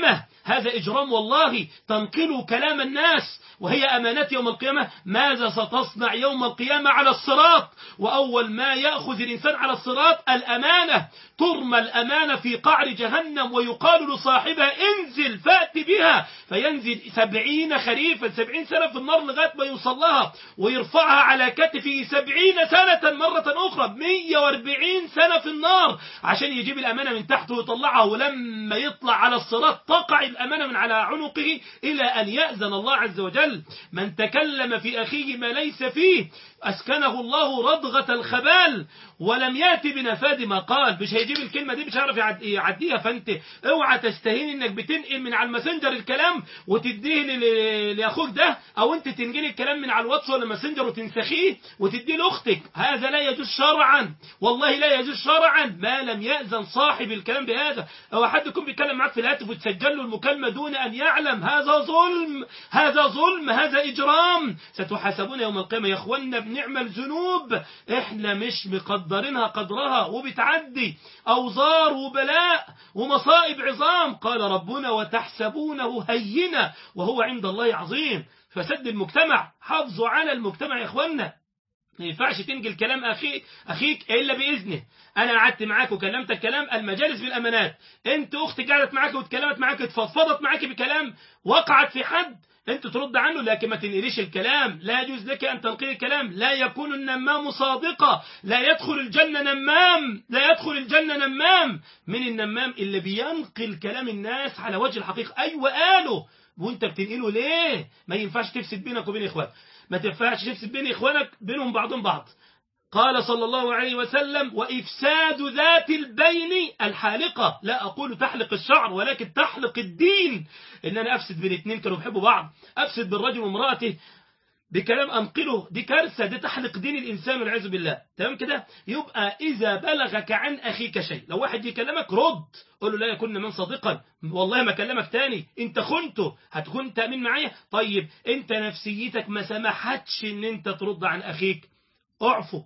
هذا إجرام والله تنقل كلام الناس وهي أمانات يوم القيامة ماذا ستصنع يوم القيامة على الصراط وأول ما يأخذ الإنسان على الصراط الأمانة ترمى الأمانة في قعر جهنم ويقال لصاحبها انزل فأت بها فينزل سبعين خريفا سبعين سنة في النار لغاية ما يوصل لها ويرفعها على كتفه سبعين سنة مرة أخرى مية واربعين سنة في النار عشان يجيب الأمانة من تحت ويطلعها ولما يطلع على الصراط تقع الأمانة من على عنقه إلى أن يأذن الله عز وجل من تكلم في أخيه ما ليس فيه أسكنه الله رضغة الخبال ولم يأتي بنفاد ما قال مش هيجيب الكلمة دي مش هيعرف يعد- يعديها فأنت اوعى تستهين انك بتنقل من على الماسنجر الكلام وتديه ل- لأخوك ده أو أنت تنقل الكلام من على الواتس ولا الماسنجر وتنسخيه وتديه لأختك هذا لا يجوز شرعا والله لا يجوز شرعا ما لم يأذن صاحب الكلام بهذا أو حد يكون بيتكلم معاك في الهاتف وتسجل له المكالمة دون أن يعلم هذا ظلم هذا ظلم هذا إجرام ستحاسبون يوم القيامة يا إخوانا بنعمل ذنوب إحنا مش مقدرينها قدرها وبتعدي أوزار وبلاء ومصائب عظام قال ربنا وتحسبونه هينا وهو عند الله عظيم فسد المجتمع حافظوا على المجتمع يا إخوانا ما ينفعش تنقل كلام أخي أخيك إلا بإذنه أنا قعدت معاك وكلمتك كلام المجالس بالأمانات أنت أختك قعدت معاك واتكلمت معاك اتفضفضت معاك بكلام وقعت في حد أنت ترد عنه لكن ما تنقليش الكلام لا يجوز لك أن تنقل الكلام لا يكون النمام صادقا لا يدخل الجنة نمام لا يدخل الجنة نمام من النمام اللي بينقل كلام الناس على وجه الحقيقة أيوة قالوا وانت بتنقله ليه ما ينفعش تفسد بينك وبين اخوانك ما تنفعش تفسد بين اخوانك بينهم بعضهم بعض قال صلى الله عليه وسلم وإفساد ذات البين الحالقة لا أقول تحلق الشعر ولكن تحلق الدين إن أنا أفسد بين اتنين كانوا بيحبوا بعض أفسد بالرجل وامرأته بكلام أنقله دي كارثة دي تحلق دين الإنسان والعياذ بالله تمام كده يبقى إذا بلغك عن أخيك شيء لو واحد يكلمك رد قول له لا يكون من صادقا والله ما كلمك تاني انت خنته هتكون تأمين معايا طيب انت نفسيتك ما سمحتش ان انت ترد عن أخيك اعفو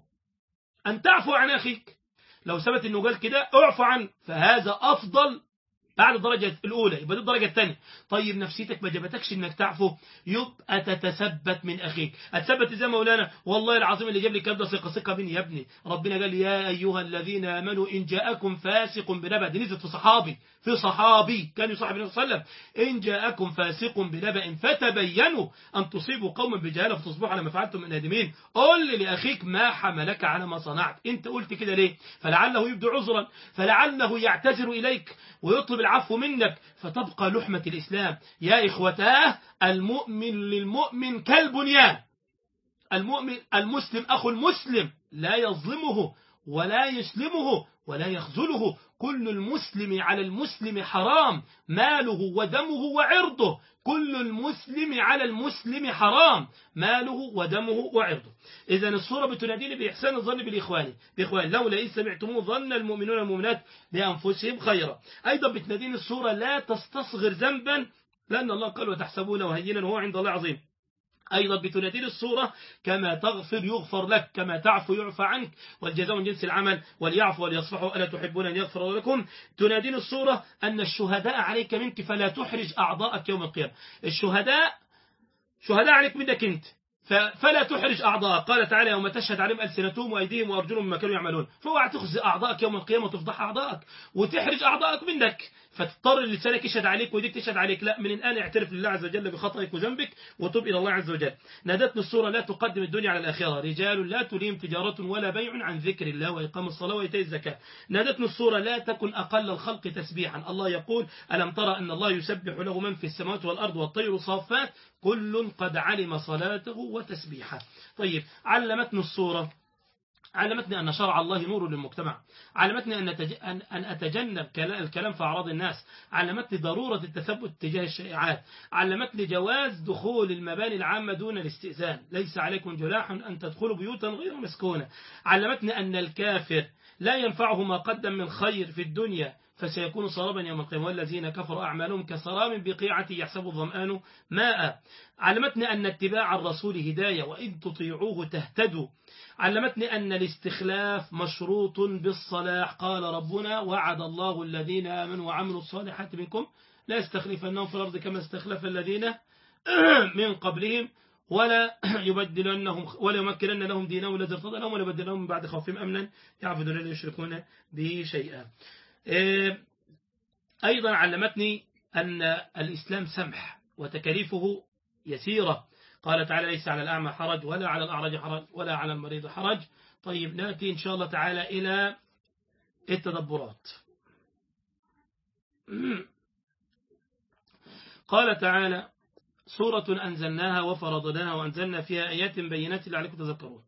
أن تعفو عن أخيك لو ثبت أنه قال كده اعفو عنه فهذا أفضل بعد الدرجة الأولى يبقى دي الدرجة الثانية طيب نفسيتك ما جابتكش انك تعفو يبقى تتثبت من أخيك هتثبت ازاي مولانا والله العظيم اللي جاب لي كده ثقة ثقة مني يا ابني ربنا قال يا أيها الذين آمنوا إن جاءكم فاسق بنبأ دي نزلت في صحابي في صحابي كان يصاحب النبي صلى الله عليه وسلم إن جاءكم فاسق بنبأ فتبينوا أن تصيبوا قوما بجهالة فتصبحوا على ما فعلتم من نادمين قل لأخيك ما حملك على ما صنعت أنت قلت كده ليه فلعله يبدو عذرا فلعله يعتذر إليك ويطلب العفو منك فتبقى لحمة الإسلام يا إخوتاه المؤمن للمؤمن كالبنيان المؤمن المسلم أخو المسلم لا يظلمه ولا يسلمه ولا يخذله كل المسلم على المسلم حرام ماله ودمه وعرضه كل المسلم على المسلم حرام ماله ودمه وعرضه إذا الصورة بتناديني بإحسان الظن بالإخوان بإخوان لولا إن سمعتموه ظن المؤمنون المؤمنات بأنفسهم خيرا أيضا بتناديني الصورة لا تستصغر ذنبا لأن الله قال وتحسبونه هينا وهو عند الله عظيم أيضا بتناديل الصورة كما تغفر يغفر لك كما تعفو يعفى عنك والجزاء من جنس العمل وليعفوا وليصفحوا ألا تحبون أن يغفر لكم تناديل الصورة أن الشهداء عليك منك فلا تحرج أعضاءك يوم القيامة الشهداء شهداء عليك منك أنت فلا تحرج أعضاءك قال تعالى يوم تشهد عليهم ألسنتهم وأيديهم وأرجلهم مما كانوا يعملون فاوعى تخزي أعضاءك يوم القيامة وتفضح أعضاءك وتحرج أعضاءك منك فتضطر لسانك يشهد عليك ويديك تشهد عليك لا من الآن اعترف لله عز وجل بخطئك وذنبك وتب إلى الله عز وجل نادتنا الصورة لا تقدم الدنيا على الآخرة رجال لا تليم تجارة ولا بيع عن ذكر الله وإقام الصلاة وإيتاء الزكاة نادتنا الصورة لا تكن أقل الخلق تسبيحا الله يقول ألم ترى أن الله يسبح له من في السماوات والأرض والطير صافات كل قد علم صلاته وتسبيحه طيب علمتنا الصورة علمتني أن شرع الله نور للمجتمع علمتني أن, نتج... أن... أن أتجنب الكلام في أعراض الناس علمتني ضرورة التثبت تجاه الشائعات علمتني جواز دخول المباني العامة دون الاستئذان ليس عليكم جناح أن تدخلوا بيوتا غير مسكونة علمتني أن الكافر لا ينفعه ما قدم من خير في الدنيا فسيكون سرابا يوم القيامة والذين كفروا أعمالهم كسراب بقيعة يحسب الظمآن ماء علمتني أن اتباع الرسول هداية وإن تطيعوه تهتدوا علمتني أن الاستخلاف مشروط بالصلاح قال ربنا وعد الله الذين آمنوا وعملوا الصالحات منكم لا يستخلفنهم في الأرض كما استخلف الذين من قبلهم ولا يبدلنهم ولا يمكنن لهم دينهم الذي ارتضى لهم ولا يبدلنهم من بعد خوفهم امنا يعبدون لا يشركون به شيئا. ايضا علمتني ان الاسلام سمح وتكاليفه يسيره قال تعالى ليس على الاعمى حرج ولا على الاعرج حرج ولا على المريض حرج. طيب ناتي ان شاء الله تعالى الى التدبرات. قال تعالى سورة أنزلناها وفرضناها وأنزلنا فيها آيات بينات لعلكم تذكرون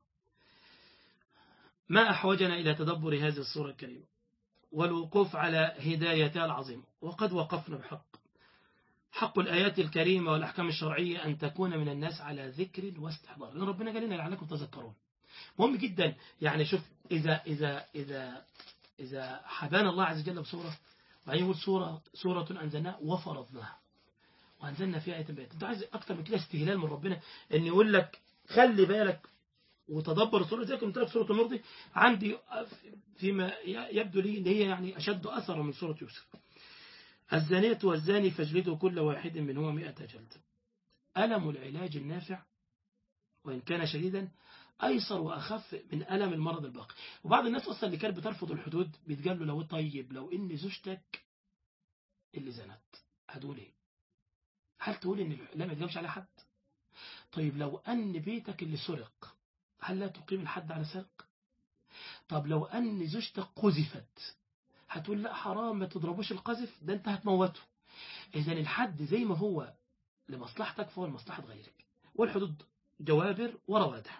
ما أحوجنا إلى تدبر هذه السورة الكريمة والوقوف على هدايتها العظيمة وقد وقفنا بحق حق الآيات الكريمة والأحكام الشرعية أن تكون من الناس على ذكر واستحضار لأن ربنا قال لنا لعلكم تذكرون مهم جدا يعني شوف إذا إذا إذا إذا حبانا الله عز وجل بسورة وبعدين يقول سورة سورة أنزلناها وفرضناها وأنزلنا فيها آية بيت أنت عايز أكتر من كده استهلال من ربنا إن يقول لك خلي بالك وتدبر السورة زي كنت في سورة النور دي عندي فيما يبدو لي إن هي يعني أشد أثرا من سورة يوسف الزانية والزاني فاجلدوا كل واحد منهما مئة جلدة ألم العلاج النافع وإن كان شديدا أيسر وأخف من ألم المرض الباقي وبعض الناس أصلا اللي كانت بترفض الحدود بيتقال له لو طيب لو إن زوجتك اللي زنت هتقول إيه هل تقول إن لا ما يتجابش على حد طيب لو أن بيتك اللي سرق هل لا تقيم الحد على سرق طب لو أن زوجتك قذفت هتقول لا حرام ما تضربوش القذف ده أنت هتموته إذا الحد زي ما هو لمصلحتك فهو لمصلحة غيرك والحدود جوابر وروادح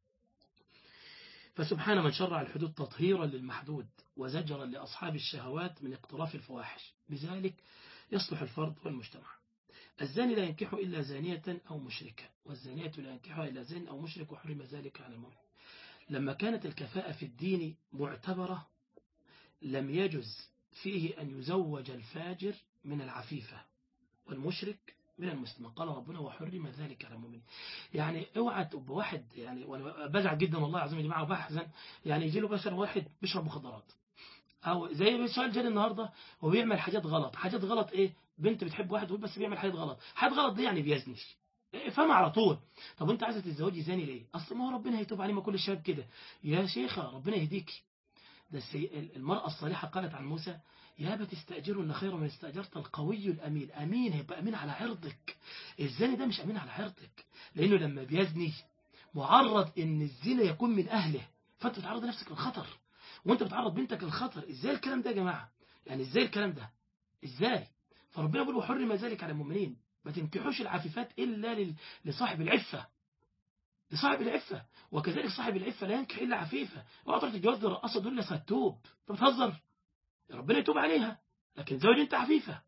فسبحان من شرع الحدود تطهيرا للمحدود وزجرا لأصحاب الشهوات من اقتراف الفواحش بذلك يصلح الفرد والمجتمع الزاني لا ينكح إلا زانية أو مشركة والزانية لا ينكحها إلا زان أو مشرك وحرم ذلك على المؤمن لما كانت الكفاءة في الدين معتبرة لم يجز فيه أن يزوج الفاجر من العفيفة والمشرك من المسلم قال ربنا وحرم ذلك على المؤمن يعني اوعى تبقى واحد يعني وانا بزعل جدا والله العظيم يا جماعه وبحزن يعني يجي له مثلا واحد بيشرب مخدرات او زي السؤال جالي النهارده هو بيعمل حاجات غلط حاجات غلط ايه بنت بتحب واحد وهو بس بيعمل حاجات غلط حاجات غلط دي يعني بيزنش فاهم على طول طب انت عايزه تتزوجي زاني ليه اصل ما هو ربنا هيتوب عليه ما كل الشباب كده يا شيخه ربنا يهديكي ده المرأة الصالحة قالت عن موسى يا ابت استأجره إن خير من استأجرت القوي الأمين أمين هيبقى أمين على عرضك الزاني ده مش أمين على عرضك لأنه لما بيزني معرض إن الزنا يكون من أهله فأنت بتعرض نفسك للخطر وأنت بتعرض بنتك للخطر إزاي الكلام ده يا جماعة يعني إزاي الكلام ده إزاي فربنا يقول وحرم ذلك على المؤمنين ما تنكحوش العفيفات إلا لصاحب العفة لصاحب العفة وكذلك صاحب العفة لا ينكح إلا عفيفة وأطرة الجواز للرقصة دول ستوب أنت بتهزر ربنا يتوب عليها لكن زوج أنت عفيفة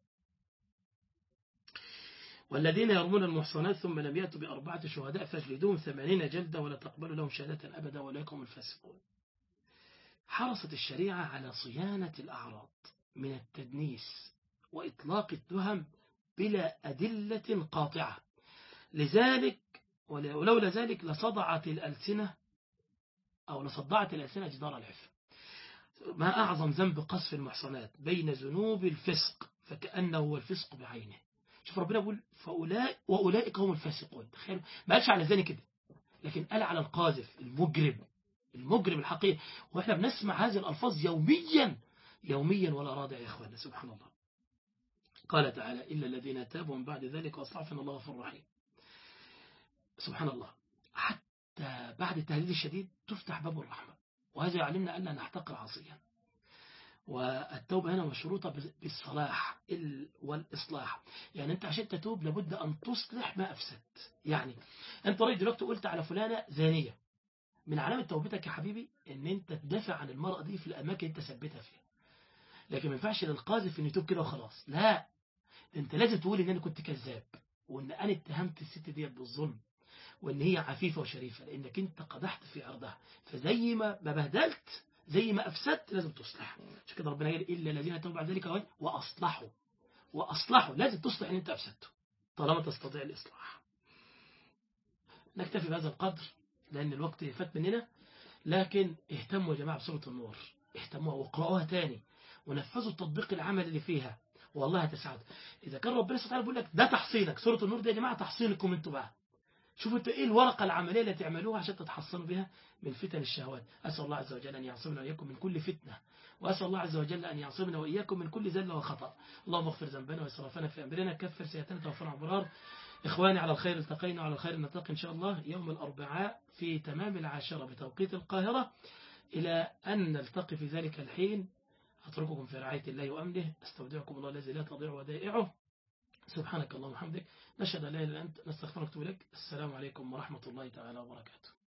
والذين يرمون المحصنات ثم لم يأتوا بأربعة شهداء فاجلدوهم ثمانين جلدة ولا تقبلوا لهم شهادة أبدا ولاكم الفاسقون حرصت الشريعة على صيانة الأعراض من التدنيس وإطلاق التهم بلا أدلة قاطعة لذلك ولولا ذلك لصدعت الألسنة أو لصدعت الألسنة جدار العفة ما أعظم ذنب قصف المحصنات بين ذنوب الفسق فكأنه هو الفسق بعينه شوف ربنا يقول فأولئك وأولئك هم الفاسقون تخيلوا ما قالش على ذلك كده لكن قال على القاذف المجرم المجرم الحقيقي واحنا بنسمع هذه الألفاظ يوميا يوميا ولا رادع يا إخواننا سبحان الله قال تعالى إلا الذين تابوا من بعد ذلك وأصلحوا الله غفور رحيم سبحان الله حتى بعد التهديد الشديد تفتح باب الرحمة وهذا يعلمنا أن نحتقر عصيا والتوبة هنا مشروطة بالصلاح والإصلاح يعني أنت عشان تتوب لابد أن تصلح ما أفسدت يعني أنت رأيت دلوقتي قلت على فلانة زانية من علامة توبتك يا حبيبي أن أنت تدافع عن المرأة دي في الأماكن أنت ثبتها فيها لكن ما ينفعش للقاذف أن يتوب كده وخلاص لا أنت لازم تقول أن أنا كنت كذاب وأن أنا اتهمت الست دي بالظلم وان هي عفيفة وشريفة لانك انت قدحت في عرضها فزي ما ما بهدلت زي ما أفسدت لازم تصلح عشان كده ربنا قال إلا الذين تابوا بعد ذلك وأصلحوا وأصلحوا لازم تصلح إن أنت أفسدته طالما تستطيع الإصلاح نكتفي بهذا القدر لأن الوقت فات مننا لكن اهتموا يا جماعة بسورة النور اهتموا واقرأوها تاني ونفذوا التطبيق العمل اللي فيها والله هتسعد إذا كان ربنا سبحانه وتعالى بيقول لك ده تحصينك سورة النور دي يا جماعة تحصينكم انتوا بقى شوفوا انتوا ايه الورقة العملية اللي تعملوها عشان تتحصنوا بها من فتن الشهوات أسأل الله عز وجل أن يعصمنا وإياكم من كل فتنة وأسأل الله عز وجل أن يعصمنا وإياكم من كل زل وخطأ اللهم اغفر ذنبنا وإسرافنا في أمرنا كفر سيئاتنا توفنا أبرار إخواني على الخير التقينا وعلى الخير نلتقي إن شاء الله يوم الأربعاء في تمام العاشرة بتوقيت القاهرة إلى أن نلتقي في ذلك الحين أترككم في رعاية الله وأمنه أستودعكم الله الذي لا تضيع ودائعه سبحانك اللهم وبحمدك نشهد أن لا إله إلا أنت نستغفرك ونتوب إليك السلام عليكم ورحمة الله تعالى وبركاته